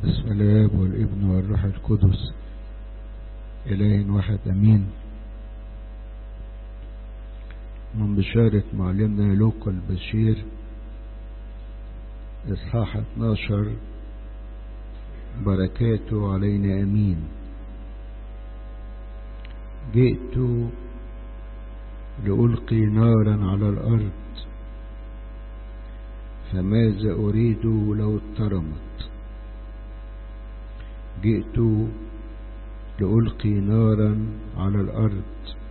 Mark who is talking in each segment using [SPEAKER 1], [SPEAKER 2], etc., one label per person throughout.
[SPEAKER 1] بسم الاب والابن والروح القدس اله واحد امين من بشارة معلمنا لوقا البشير اصحاح 12 بركاته علينا امين جئت لألقي نارا على الأرض فماذا أريد لو اضطرمت جئت لألقي نارا على الأرض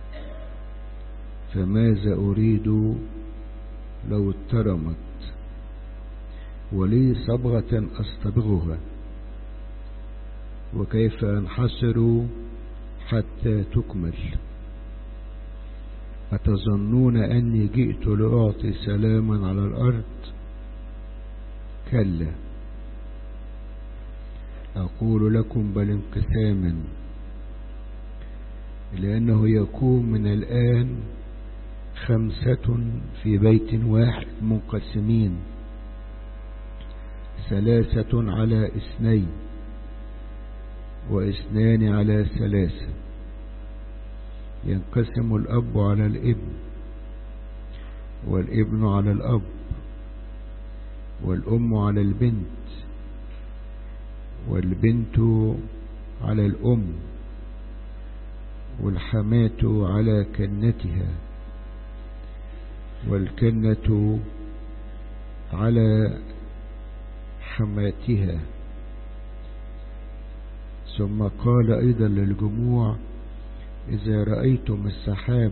[SPEAKER 1] فماذا أريد لو اضطرمت ولي صبغة أصطبغها وكيف أنحسر حتى تكمل أتظنون أني جئت لأعطي سلاما على الأرض كلا أقول لكم بل انقساما لأنه يكون من الآن خمسة في بيت واحد منقسمين ثلاثة على اثنين واثنان على ثلاثة ينقسم الأب على الابن والابن على الأب والأم على البنت والبنت على الأم والحماة على كنتها والكنة على حماتها ثم قال أيضا للجموع إذا رأيتم السحاب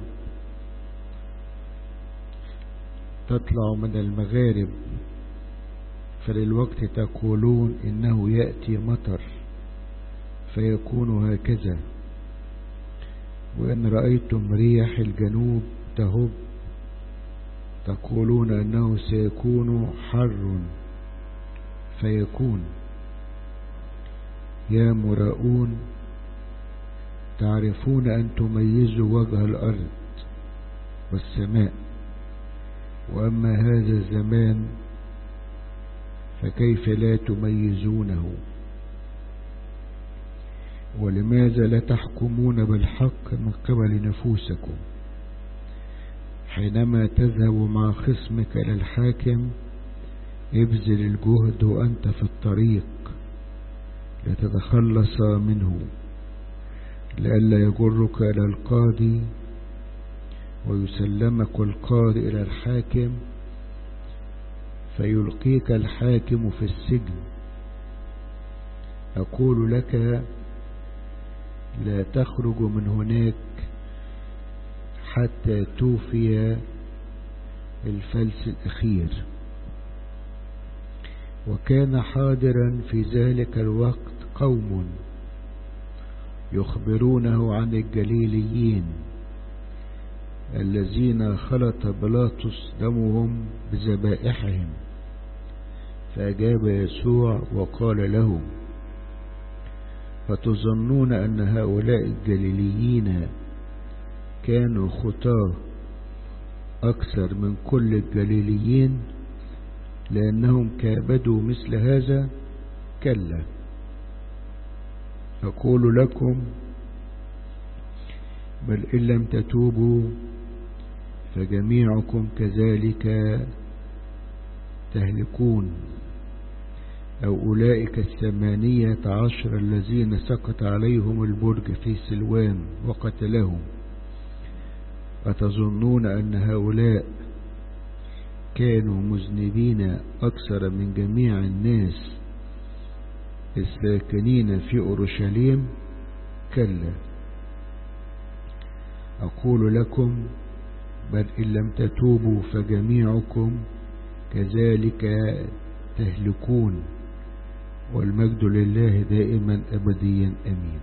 [SPEAKER 1] تطلع من المغارب فللوقت تقولون إنه يأتي مطر فيكون هكذا وإن رأيتم ريح الجنوب تهب تقولون أنه سيكون حر فيكون يا مراؤون تعرفون أن تميزوا وجه الأرض والسماء وأما هذا الزمان فكيف لا تميزونه ولماذا لا تحكمون بالحق من قبل نفوسكم حينما تذهب مع خصمك إلى الحاكم ابذل الجهد وأنت في الطريق لتتخلص منه لئلا يجرك إلى القاضي ويسلمك القاضي إلى الحاكم فيلقيك الحاكم في السجن أقول لك لا تخرج من هناك حتى توفي الفلس الأخير وكان حاضرا في ذلك الوقت قوم يخبرونه عن الجليليين الذين خلط بلاطس دمهم بذبائحهم فأجاب يسوع وقال لهم فتظنون أن هؤلاء الجليليين كانوا خطاه أكثر من كل الجليليين لأنهم كابدوا مثل هذا كلا أقول لكم بل إن لم تتوبوا فجميعكم كذلك تهلكون أو أولئك الثمانية عشر الذين سقط عليهم البرج في سلوان وقتلهم أتظنون أن هؤلاء كانوا مذنبين أكثر من جميع الناس الساكنين في أورشليم كلا أقول لكم بل إن لم تتوبوا فجميعكم كذلك تهلكون والمجد لله دائما أبديا أمين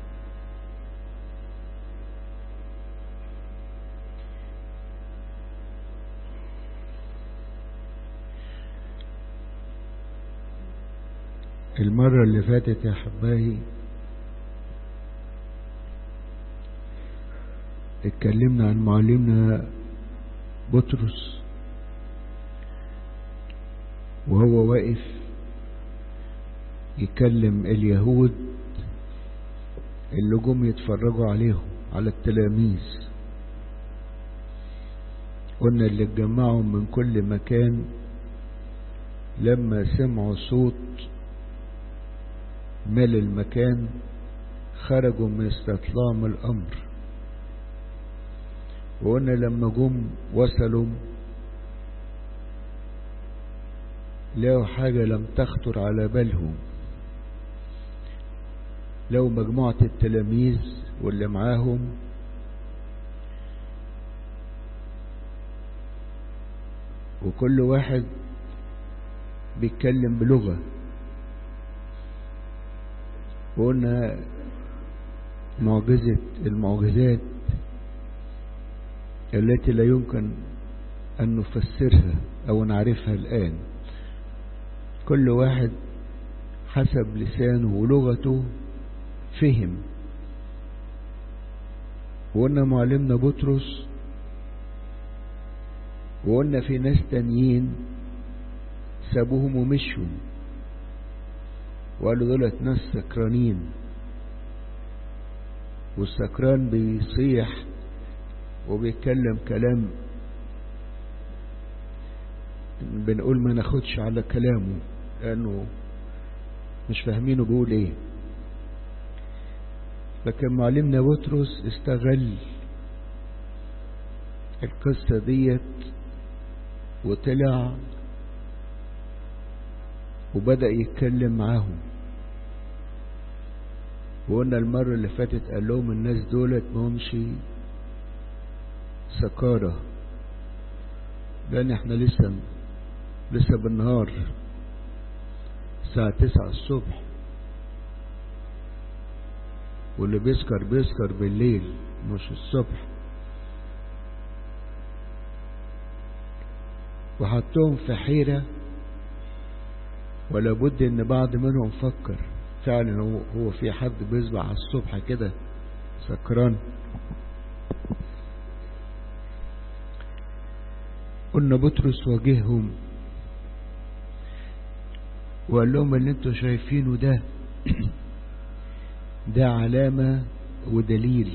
[SPEAKER 1] المرة اللي فاتت يا حبايبي اتكلمنا عن معلمنا بطرس وهو واقف يكلم اليهود اللي جم يتفرجوا عليهم على التلاميذ قلنا اللي اتجمعوا من كل مكان لما سمعوا صوت مال المكان خرجوا من استطلام الأمر وقلنا لما جم وصلوا لقوا حاجة لم تخطر على بالهم لو مجموعة التلاميذ واللي معاهم وكل واحد بيتكلم بلغة وقلنا معجزة المعجزات التي لا يمكن أن نفسرها أو نعرفها الآن كل واحد حسب لسانه ولغته فهم وقلنا معلمنا بطرس وقلنا في ناس تانيين سابوهم ومشوا وقالوا دولت ناس سكرانين والسكران بيصيح وبيتكلم كلام بنقول ما ناخدش على كلامه لانه مش فاهمينه بيقول ايه لكن معلمنا بطرس استغل القصة ديت وطلع وبدأ يتكلم معاهم وقلنا المرة اللي فاتت قال لهم الناس دولت مهمش سكارة لأن احنا لسه لسه بالنهار الساعة تسعة الصبح واللي بيسكر بيسكر بالليل مش الصبح وحطهم في حيرة ولا بد ان بعض منهم فكر فعلا هو, هو في حد بيصبح على الصبح كده سكران قلنا بطرس واجههم وقال لهم اللي انتوا شايفينه ده ده علامة ودليل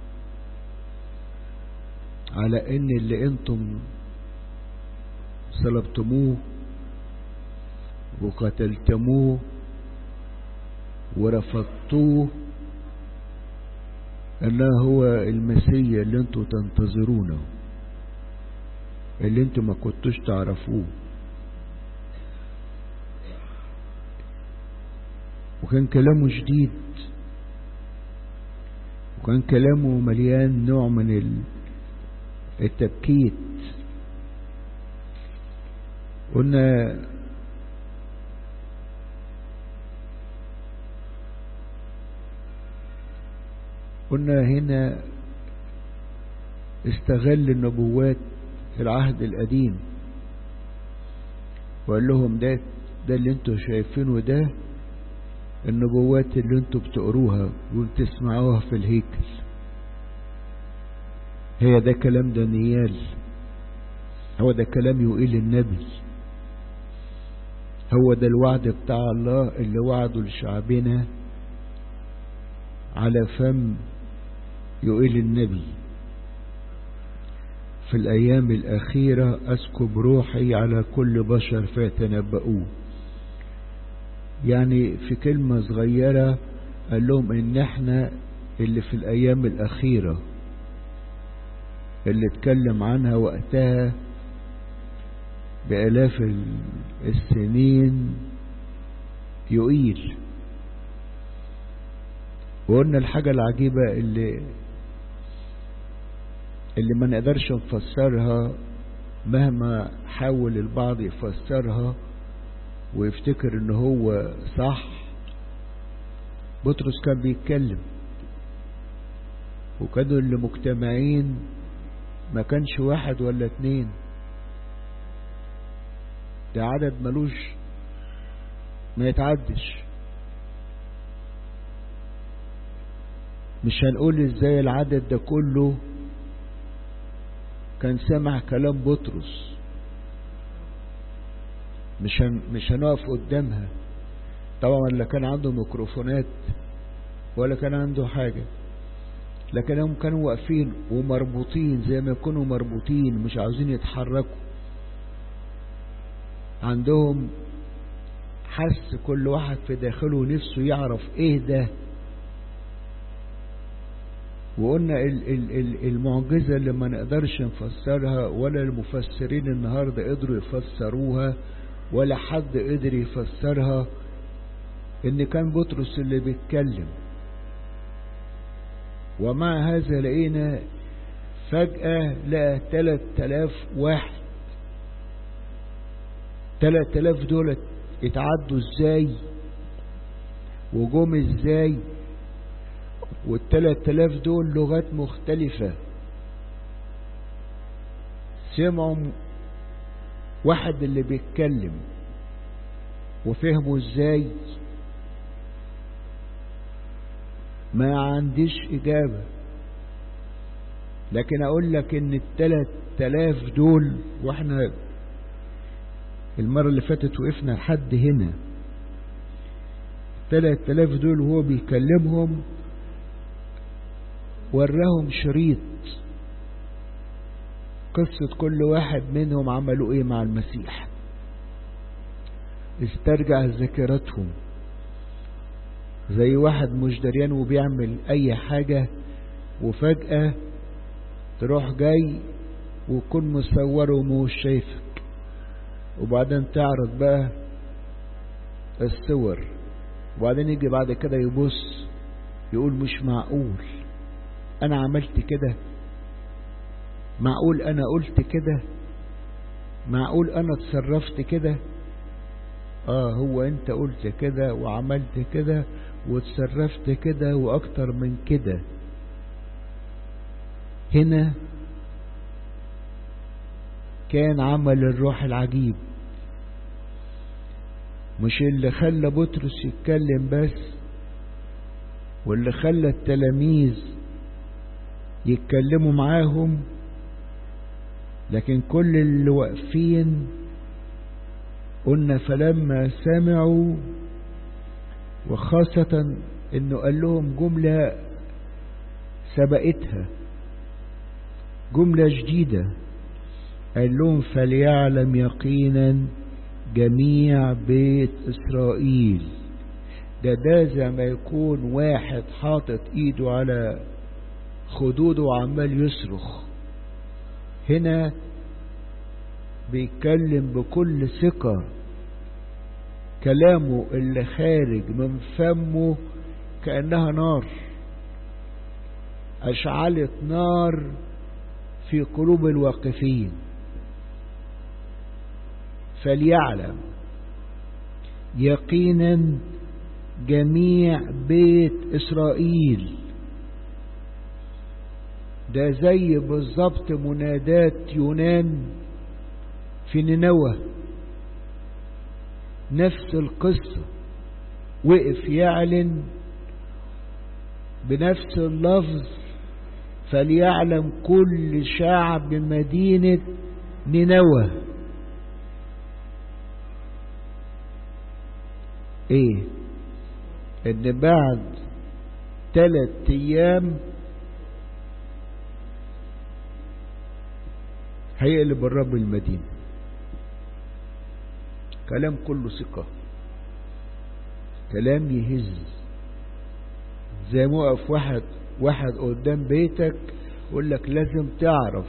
[SPEAKER 1] على ان اللي انتم صلبتموه وقتلتموه ورفضتوه انه هو المسيح اللي انتوا تنتظرونه اللي انتوا ما كنتوش تعرفوه وكان كلامه شديد وكان كلامه مليان نوع من التبكيت قلنا قلنا هنا استغل النبوات العهد القديم وقال لهم ده ده اللي انتوا شايفينه ده النبوات اللي انتوا بتقروها وبتسمعوها في الهيكل هي ده كلام دانيال هو ده كلام يقول النبي هو ده الوعد بتاع الله اللي وعده لشعبنا على فم يقول النبي في الأيام الأخيرة أسكب روحي على كل بشر فيتنبؤون يعني في كلمة صغيرة قال لهم إن إحنا اللي في الأيام الأخيرة اللي اتكلم عنها وقتها بآلاف السنين يقيل وقلنا الحاجة العجيبة اللي اللي ما نقدرش نفسرها مهما حاول البعض يفسرها ويفتكر ان هو صح بطرس كان بيتكلم وكانوا اللي مجتمعين ما كانش واحد ولا اتنين ده عدد ملوش ما يتعدش مش هنقول ازاي العدد ده كله كان سمع كلام بطرس مش هن مش هنقف قدامها طبعا لا كان عنده ميكروفونات ولا كان عنده حاجة لكنهم كانوا واقفين ومربوطين زي ما يكونوا مربوطين مش عاوزين يتحركوا عندهم حس كل واحد في داخله نفسه يعرف ايه ده وقلنا المعجزة اللي ما نقدرش نفسرها ولا المفسرين النهاردة قدروا يفسروها ولا حد قدر يفسرها ان كان بطرس اللي بيتكلم ومع هذا لقينا فجأة لقى تلات تلاف واحد تلات تلاف دول اتعدوا ازاي وجم ازاي والتلات تلاف دول لغات مختلفة سمعوا واحد اللي بيتكلم وفهموا ازاي ما عنديش اجابة لكن اقول لك ان التلات تلاف دول واحنا المرة اللي فاتت وقفنا لحد هنا التلات تلاف دول وهو بيكلمهم وراهم شريط قصة كل واحد منهم عملوا ايه مع المسيح استرجع ذاكرتهم زي واحد مش دريان وبيعمل اي حاجة وفجأة تروح جاي ويكون مصوره ومش شايفك وبعدين تعرض بقى الصور وبعدين يجي بعد كده يبص يقول مش معقول انا عملت كده معقول انا قلت كده معقول انا اتصرفت كده اه هو انت قلت كده وعملت كده وتصرفت كده واكتر من كده هنا كان عمل الروح العجيب مش اللي خلى بطرس يتكلم بس واللي خلى التلاميذ يتكلموا معاهم لكن كل اللي واقفين قلنا فلما سمعوا وخاصة انه قال لهم جملة سبقتها جملة جديدة قال لهم فليعلم يقينا جميع بيت إسرائيل ده ده زي ما يكون واحد حاطط ايده على خدوده وعمال يصرخ هنا بيتكلم بكل ثقة كلامه اللي خارج من فمه كأنها نار أشعلت نار في قلوب الواقفين فليعلم يقينا جميع بيت إسرائيل ده زي بالظبط منادات يونان في نينوى نفس القصة وقف يعلن بنفس اللفظ فليعلم كل شعب مدينة نينوى ايه ان بعد ثلاث ايام هيقلب الرب المدينة كلام كله ثقة كلام يهز زي ما وقف واحد واحد قدام بيتك يقول لك لازم تعرف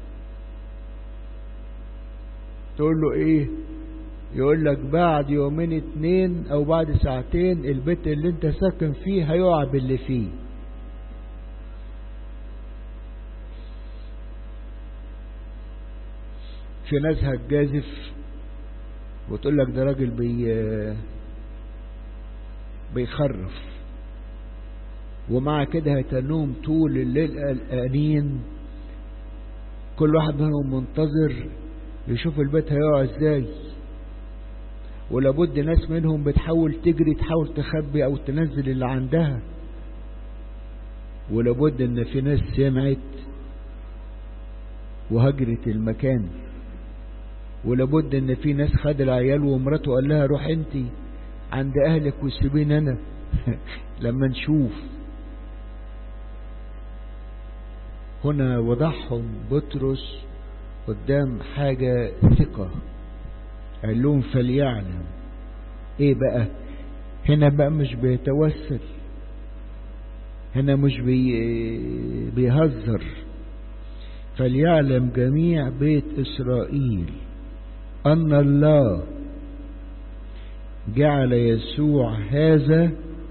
[SPEAKER 1] تقول له ايه يقول لك بعد يومين اتنين او بعد ساعتين البيت اللي انت ساكن فيه هيقع باللي فيه في ناس هتجازف وتقول لك ده راجل بي بيخرف ومع كده هيتنوهم طول الليل قلقانين كل واحد منهم منتظر يشوف البيت هيقع ازاي ولابد ناس منهم بتحاول تجري تحاول تخبي او تنزل اللي عندها ولابد ان في ناس سمعت وهجرت المكان ولابد ان في ناس خد العيال ومراته قال لها روح انت عند أهلك وسيبين أنا لما نشوف هنا وضعهم بطرس قدام حاجة ثقة قال لهم فليعلم ايه بقى هنا بقى مش بيتوسل هنا مش بي بيهزر فليعلم جميع بيت إسرائيل أن الله جعل يسوع هذا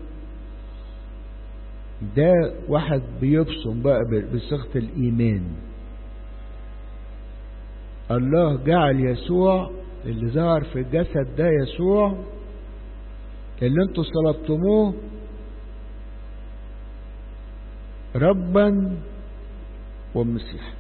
[SPEAKER 1] ده واحد بيبصم بقى بصيغة الإيمان الله جعل يسوع اللي ظهر في الجسد ده يسوع اللي انتوا صلبتموه ربا ومسيحا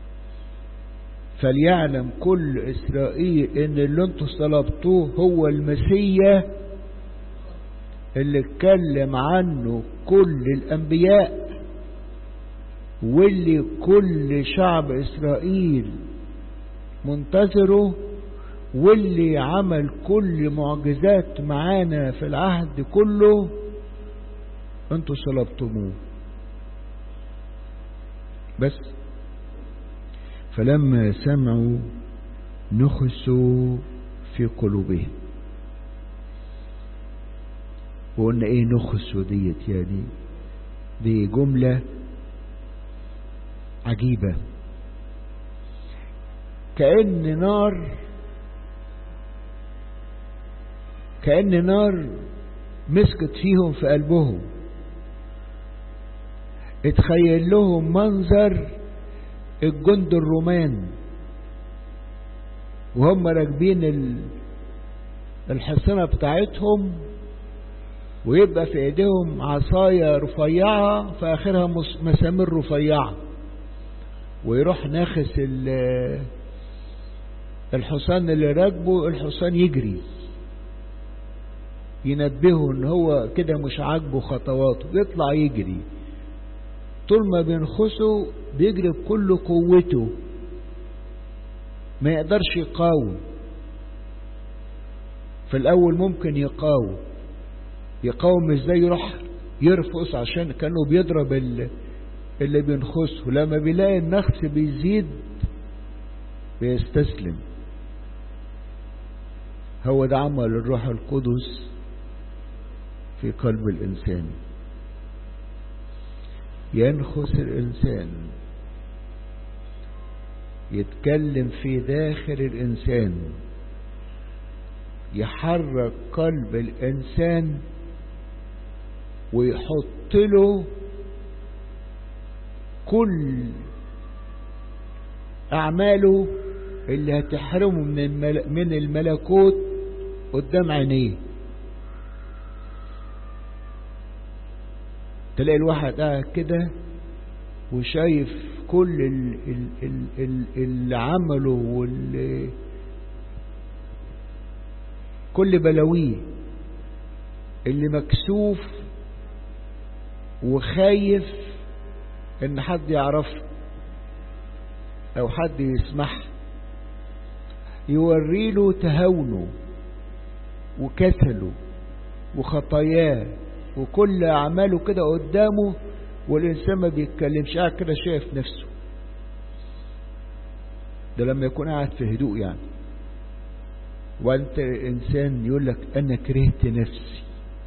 [SPEAKER 1] فليعلم كل إسرائيل إن اللي انتوا صلبتوه هو المسيح اللي اتكلم عنه كل الأنبياء واللي كل شعب إسرائيل منتظره واللي عمل كل معجزات معانا في العهد كله انتوا صلبتموه بس فلما سمعوا نخسوا في قلوبهم وقلنا ايه نخسوا ديت يعني دي جملة عجيبة كأن نار كأن نار مسكت فيهم في قلبهم اتخيل لهم منظر الجند الرومان وهم راكبين الحصنة بتاعتهم ويبقى في ايديهم عصاية رفيعة في اخرها مسامير رفيعة ويروح ناخس الحصان اللي راكبه الحصان يجري ينبهه ان هو كده مش عاجبه خطواته يطلع يجري طول ما بينخسه بيجري بكل قوته ما يقدرش يقاوم في الاول ممكن يقاوم يقاوم ازاي يروح يرفص عشان كانه بيضرب اللي بينخسه لما بيلاقي النخس بيزيد بيستسلم هو ده عمل الروح القدس في قلب الإنسان ينخس الإنسان يتكلم في داخل الإنسان يحرك قلب الإنسان ويحط له كل أعماله اللي هتحرمه من المل... من الملكوت قدام عينيه تلاقي الواحد قاعد كده وشايف كل ال... ال... ال... ال... اللي عمله وال كل بلاويه اللي مكسوف وخايف ان حد يعرفه او حد يسمح يوري له تهاونه وكسله وخطاياه وكل اعماله كده قدامه والانسان ما بيتكلمش قاعد كده شايف نفسه ده لما يكون قاعد في هدوء يعني وانت انسان يقول لك انا كرهت نفسي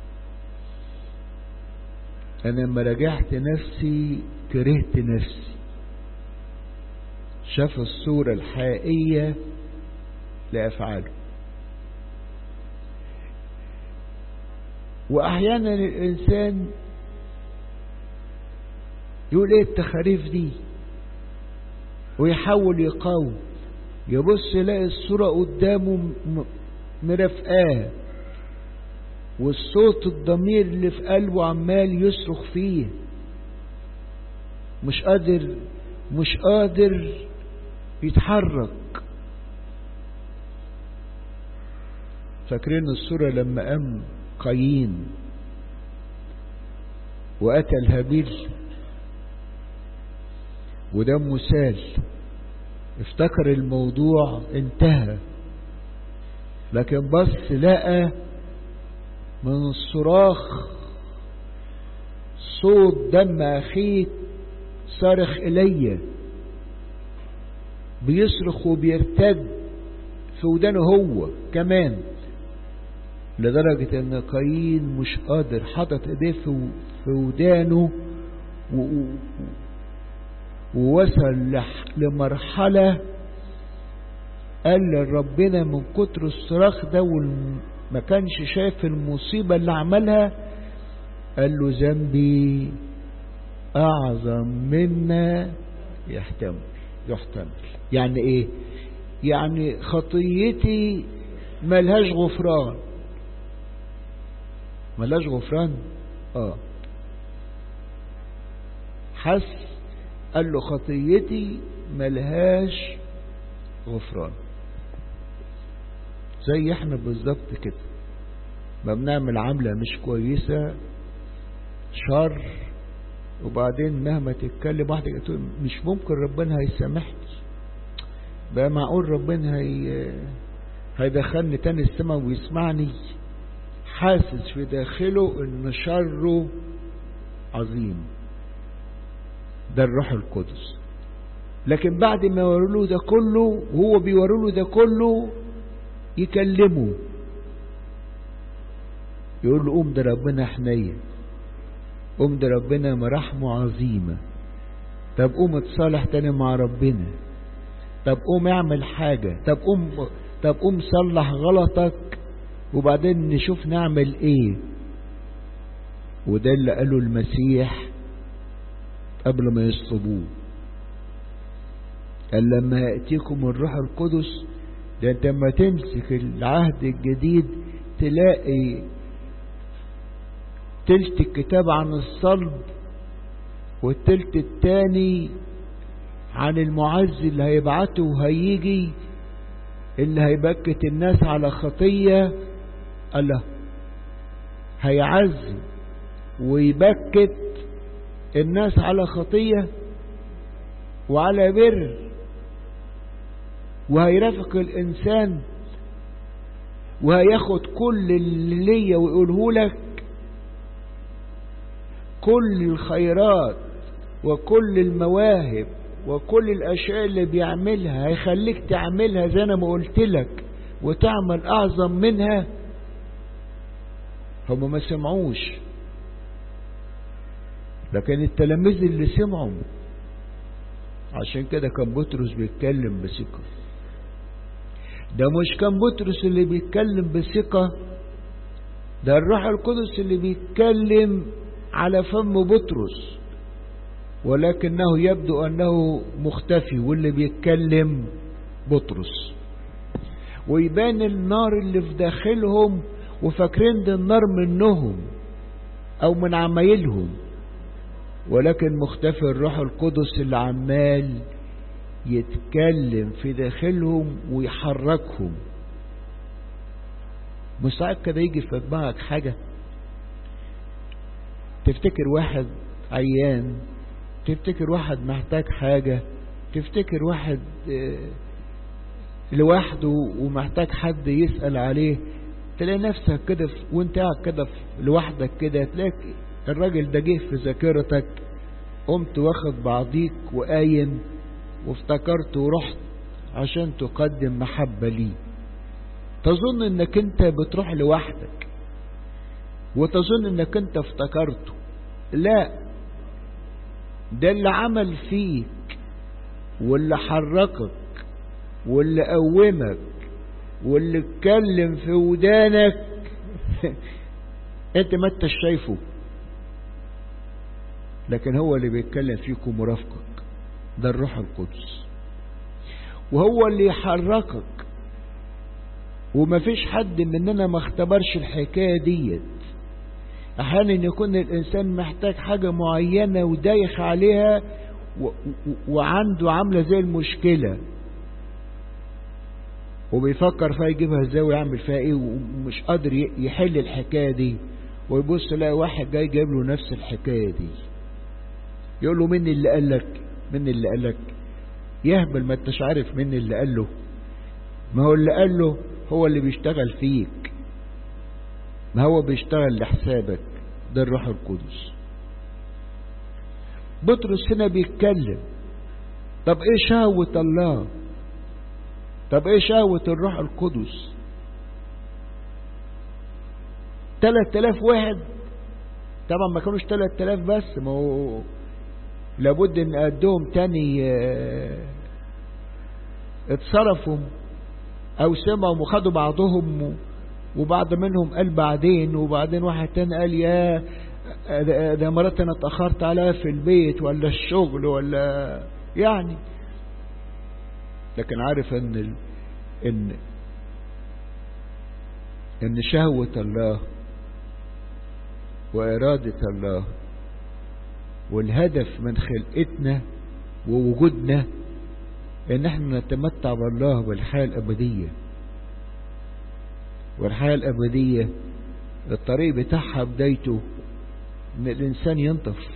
[SPEAKER 1] انا لما راجعت نفسي كرهت نفسي شاف الصورة الحقيقية لأفعاله وأحيانا الإنسان يقول إيه التخاريف دي ويحاول يقاوم يبص يلاقي الصورة قدامه مرفقاه والصوت الضمير اللي في قلبه عمال يصرخ فيه مش قادر مش قادر يتحرك فاكرين الصورة لما قام قايين وقتل هابيل ودمه سال افتكر الموضوع انتهى لكن بص لقى من الصراخ صوت دم أخيك صارخ إلي بيصرخ وبيرتد في ودانه هو كمان لدرجة ان قايين مش قادر حطت ايديه في ودانه ووصل لمرحلة قال لربنا من كتر الصراخ ده وما كانش شايف المصيبة اللي عملها قال له ذنبي أعظم مما يحتمل يحتمل يعني إيه يعني خطيتي ملهاش غفران ملهاش غفران آه حس قال له خطيتي ملهاش غفران زي احنا بالظبط كده ما بنعمل عملة مش كويسة شر وبعدين مهما تتكلم واحدة تقول مش ممكن ربنا هيسامحني بقى معقول ربنا هي هيدخلني تاني السماء ويسمعني حاسس في داخله ان شره عظيم ده الروح القدس لكن بعد ما يوروا له ده كله وهو بيوروا له ده كله يكلمه يقول له قوم ده ربنا حنين قوم ده ربنا مراحمه عظيمة طب قوم اتصالح تاني مع ربنا طب قوم اعمل حاجة طب قوم طب قوم صلح غلطك وبعدين نشوف نعمل ايه وده اللي قاله المسيح قبل ما يصلبوه قال لما يأتيكم الروح القدس ده انت لما تمسك العهد الجديد تلاقي تلت الكتاب عن الصلب والتلت التاني عن المعز اللي هيبعته وهيجي اللي هيبكت الناس على خطية الله هيعز ويبكت الناس على خطية وعلى بر وهيرافق الإنسان وهياخد كل اللي ليا ويقوله لك كل الخيرات وكل المواهب وكل الأشياء اللي بيعملها هيخليك تعملها زي أنا ما قلت لك وتعمل أعظم منها هم ما سمعوش لكن التلاميذ اللي سمعوا عشان كده كان بطرس بيتكلم بثقة ده مش كان بطرس اللي بيتكلم بثقة ده الروح القدس اللي بيتكلم على فم بطرس ولكنه يبدو أنه مختفي واللي بيتكلم بطرس ويبان النار اللي في داخلهم وفاكرين ده النار منهم أو من عمايلهم ولكن مختفي الروح القدس اللي عمال يتكلم في داخلهم ويحركهم مستعد كده يجي في دماغك حاجة تفتكر واحد عيان تفتكر واحد محتاج حاجة تفتكر واحد لوحده ومحتاج حد يسأل عليه تلاقي نفسك كده وانت قاعد كده لوحدك كده تلاقي الراجل ده جه في ذاكرتك قمت واخد بعضيك وقايم وافتكرت ورحت عشان تقدم محبة لي تظن انك انت بتروح لوحدك وتظن انك انت افتكرته لا ده اللي عمل فيك واللي حركك واللي قومك واللي اتكلم في ودانك انت ما انتش شايفه لكن هو اللي بيتكلم فيك ومرافقك ده الروح القدس وهو اللي يحركك ومفيش حد مننا ما اختبرش الحكاية ديت احيانا يكون الانسان محتاج حاجة معينة ودايخ عليها و... و... وعنده عاملة زي المشكلة وبيفكر فيها يجيبها ازاي ويعمل فيها ايه ومش قادر يحل الحكاية دي ويبص يلاقي واحد جاي جايب له نفس الحكاية دي يقول له مين اللي قال لك مين اللي قال لك يهبل ما انتش عارف مين اللي قال له ما هو اللي قال له هو اللي بيشتغل فيك ما هو بيشتغل لحسابك ده الروح القدس بطرس هنا بيتكلم طب ايه شهوة الله طب ايه شهوة الروح القدس تلات الاف واحد طبعا ما كانوش تلات الاف بس ما هو لابد ان قدهم تاني اتصرفوا او سمعوا وخدوا بعضهم وبعض منهم قال بعدين وبعدين واحد تاني قال يا ده مرات انا اتأخرت عليها في البيت ولا الشغل ولا يعني لكن عارف ان ال... ان ان شهوة الله وإرادة الله والهدف من خلقتنا ووجودنا ان احنا نتمتع بالله بالحياة الأبدية والحياة الأبدية الطريق بتاعها بدايته ان الإنسان ينطف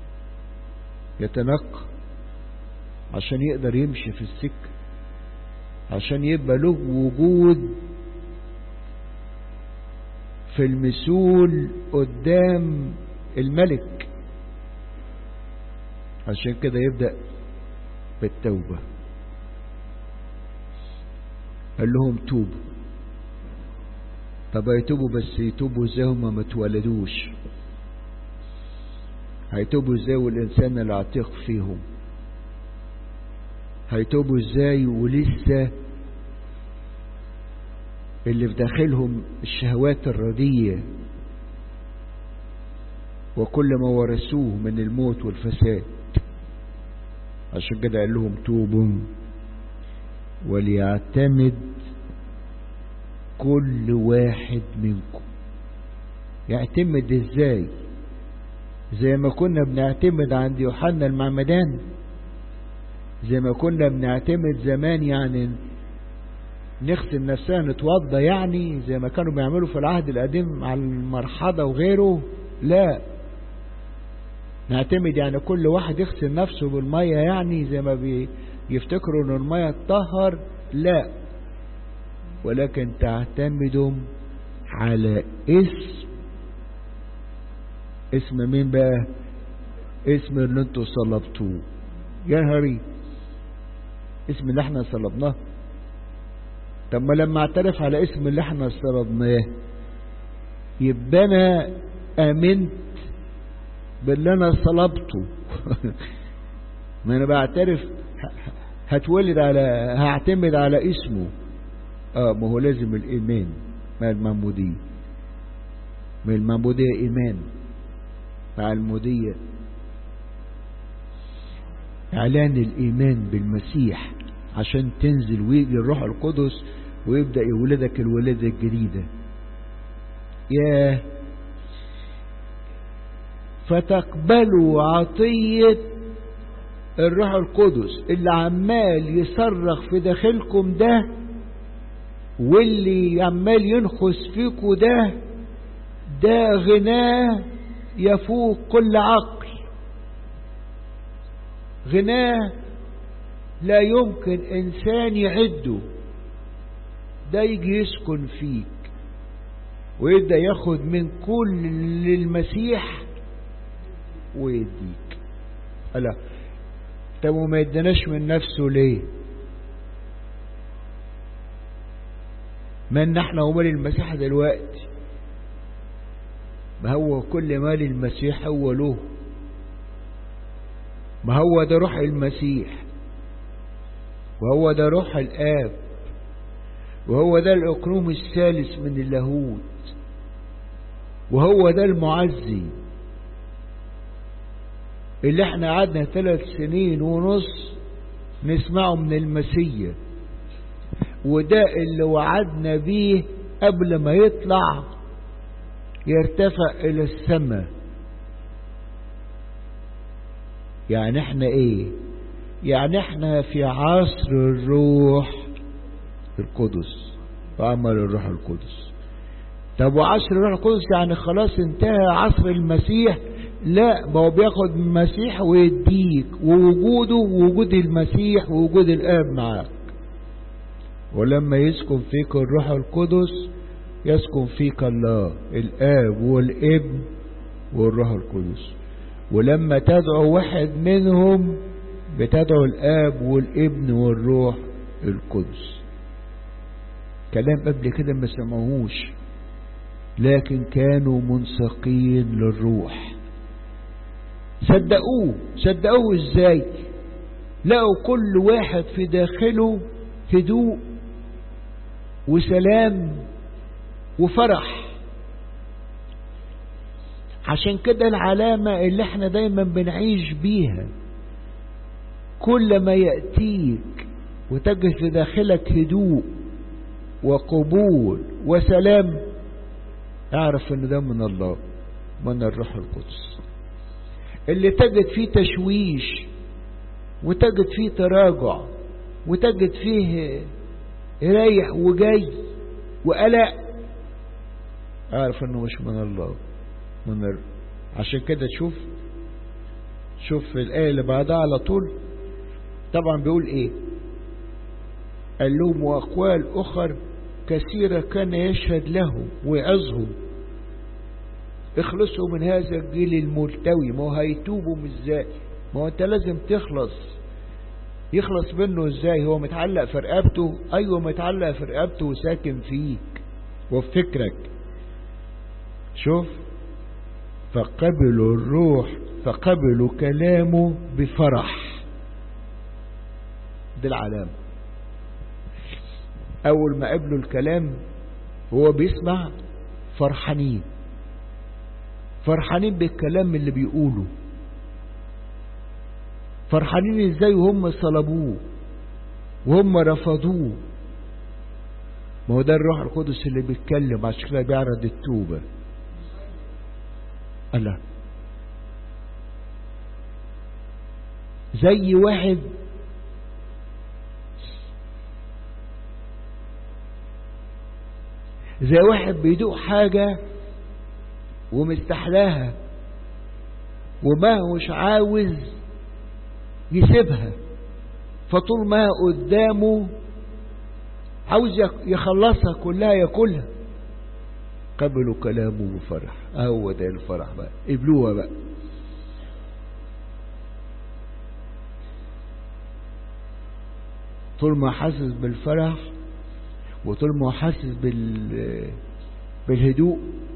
[SPEAKER 1] يتنقى عشان يقدر يمشي في السكة عشان يبقى له وجود في المسؤول قدام الملك عشان كده يبدأ بالتوبة قال لهم توبوا طب هيتوبوا بس يتوبوا ازاي هما ما اتولدوش هيتوبوا ازاي والانسان العتيق فيهم هيتوبوا ازاي ولسه اللي في داخلهم الشهوات الردية وكل ما ورثوه من الموت والفساد عشان كده قال لهم توبوا وليعتمد كل واحد منكم يعتمد ازاي زي ما كنا بنعتمد عند يوحنا المعمدان زي ما كنا بنعتمد زمان يعني نغسل نفسنا نتوضى يعني زي ما كانوا بيعملوا في العهد القديم على المرحضة وغيره لا نعتمد يعني كل واحد يغسل نفسه بالمية يعني زي ما بيفتكروا ان المية تطهر لا ولكن تعتمدوا على اسم اسم مين بقى اسم اللي انتوا صلبتوه يا هري اسم اللي احنا صلبناه طب ما لما اعترف على اسم اللي احنا صلبناه يبقى انا امنت باللي انا صلبته ما انا بعترف هتولد على هعتمد على اسمه اه ما هو لازم الايمان مع المعمودية ما المعمودية ايمان مع المودية اعلان الايمان بالمسيح عشان تنزل ويجي الروح القدس ويبدأ يولدك الولادة الجديدة يا فتقبلوا عطية الروح القدس اللي عمال يصرخ في داخلكم ده واللي عمال ينخس فيكم ده ده غناه يفوق كل عقل غناه لا يمكن انسان يعده ده يجي يسكن فيك ويبدا ياخد من كل المسيح ويديك ألا طب وما يدناش من نفسه ليه من احنا ومال المسيح دلوقتي ما هو كل مال المسيح هو له ما هو ده روح المسيح وهو ده روح الآب وهو ده الأقنوم الثالث من اللاهوت وهو ده المعزي اللي احنا قعدنا ثلاث سنين ونص نسمعه من المسيح وده اللي وعدنا بيه قبل ما يطلع يرتفع الى السماء يعني احنا ايه يعني احنا في عصر الروح القدس وعمل الروح القدس طب وعصر الروح القدس يعني خلاص انتهى عصر المسيح لا ما هو بياخد من المسيح ويديك ووجوده ووجود المسيح ووجود الاب معاك ولما يسكن فيك الروح القدس يسكن فيك الله الآب والابن والروح القدس ولما تدعو واحد منهم بتدعو الآب والابن والروح القدس كلام قبل كده ما سمعوش لكن كانوا منسقين للروح صدقوه صدقوه ازاي لقوا كل واحد في داخله هدوء وسلام وفرح عشان كده العلامة اللي احنا دايما بنعيش بيها كل ما يأتيك وتجد في داخلك هدوء وقبول وسلام اعرف ان ده من الله من الروح القدس اللي تجد فيه تشويش وتجد فيه تراجع وتجد فيه رايح وجاي وقلق اعرف انه مش من الله من ال... عشان كده تشوف شوف الآية اللي بعدها على طول طبعا بيقول ايه قال لهم وأقوال أخر كثيرة كان يشهد لهم ويعظهم اخلصوا من هذا الجيل الملتوي ما هو هيتوبوا ازاي ما هو انت لازم تخلص يخلص منه ازاي هو متعلق في رقبته ايوه متعلق في رقبته وساكن فيك وفي فكرك شوف فقبلوا الروح فقبلوا كلامه بفرح دي العلامة أول ما قبلوا الكلام هو بيسمع فرحانين فرحانين بالكلام اللي بيقوله فرحانين ازاي وهم صلبوه وهم رفضوه ما هو ده الروح القدس اللي بيتكلم عشان كده بيعرض التوبه الله زي واحد زي واحد بيدوق حاجة ومستحلاها وما هوش عاوز يسيبها فطول ما قدامه عاوز يخلصها كلها ياكلها قبلوا كلامه بفرح هو ده الفرح بقى قبلوها بقى طول ما حاسس بالفرح وطول ما حاسس بال بالهدوء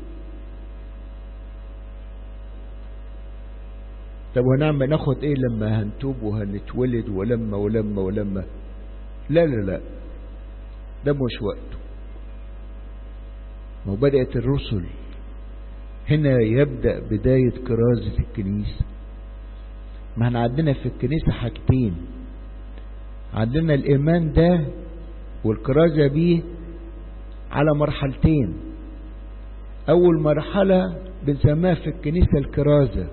[SPEAKER 1] طب هنعمل ناخد ايه لما هنتوب وهنتولد ولما ولما ولما لا لا لا ده مش وقته وبدأت الرسل هنا يبدأ بداية كرازة الكنيسة ما احنا عندنا في الكنيسة حاجتين عندنا الإيمان ده والكرازة بيه على مرحلتين أول مرحلة بنسميها في الكنيسة الكرازة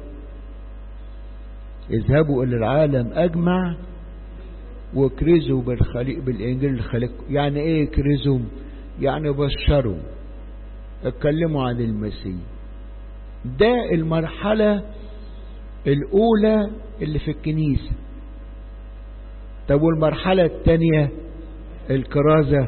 [SPEAKER 1] اذهبوا إلى العالم أجمع وكرزوا بالخليق بالإنجيل الخليق يعني إيه كرزوا يعني بشروا اتكلموا عن المسيح ده المرحلة الأولى اللي في الكنيسة طب والمرحلة الثانية الكرازة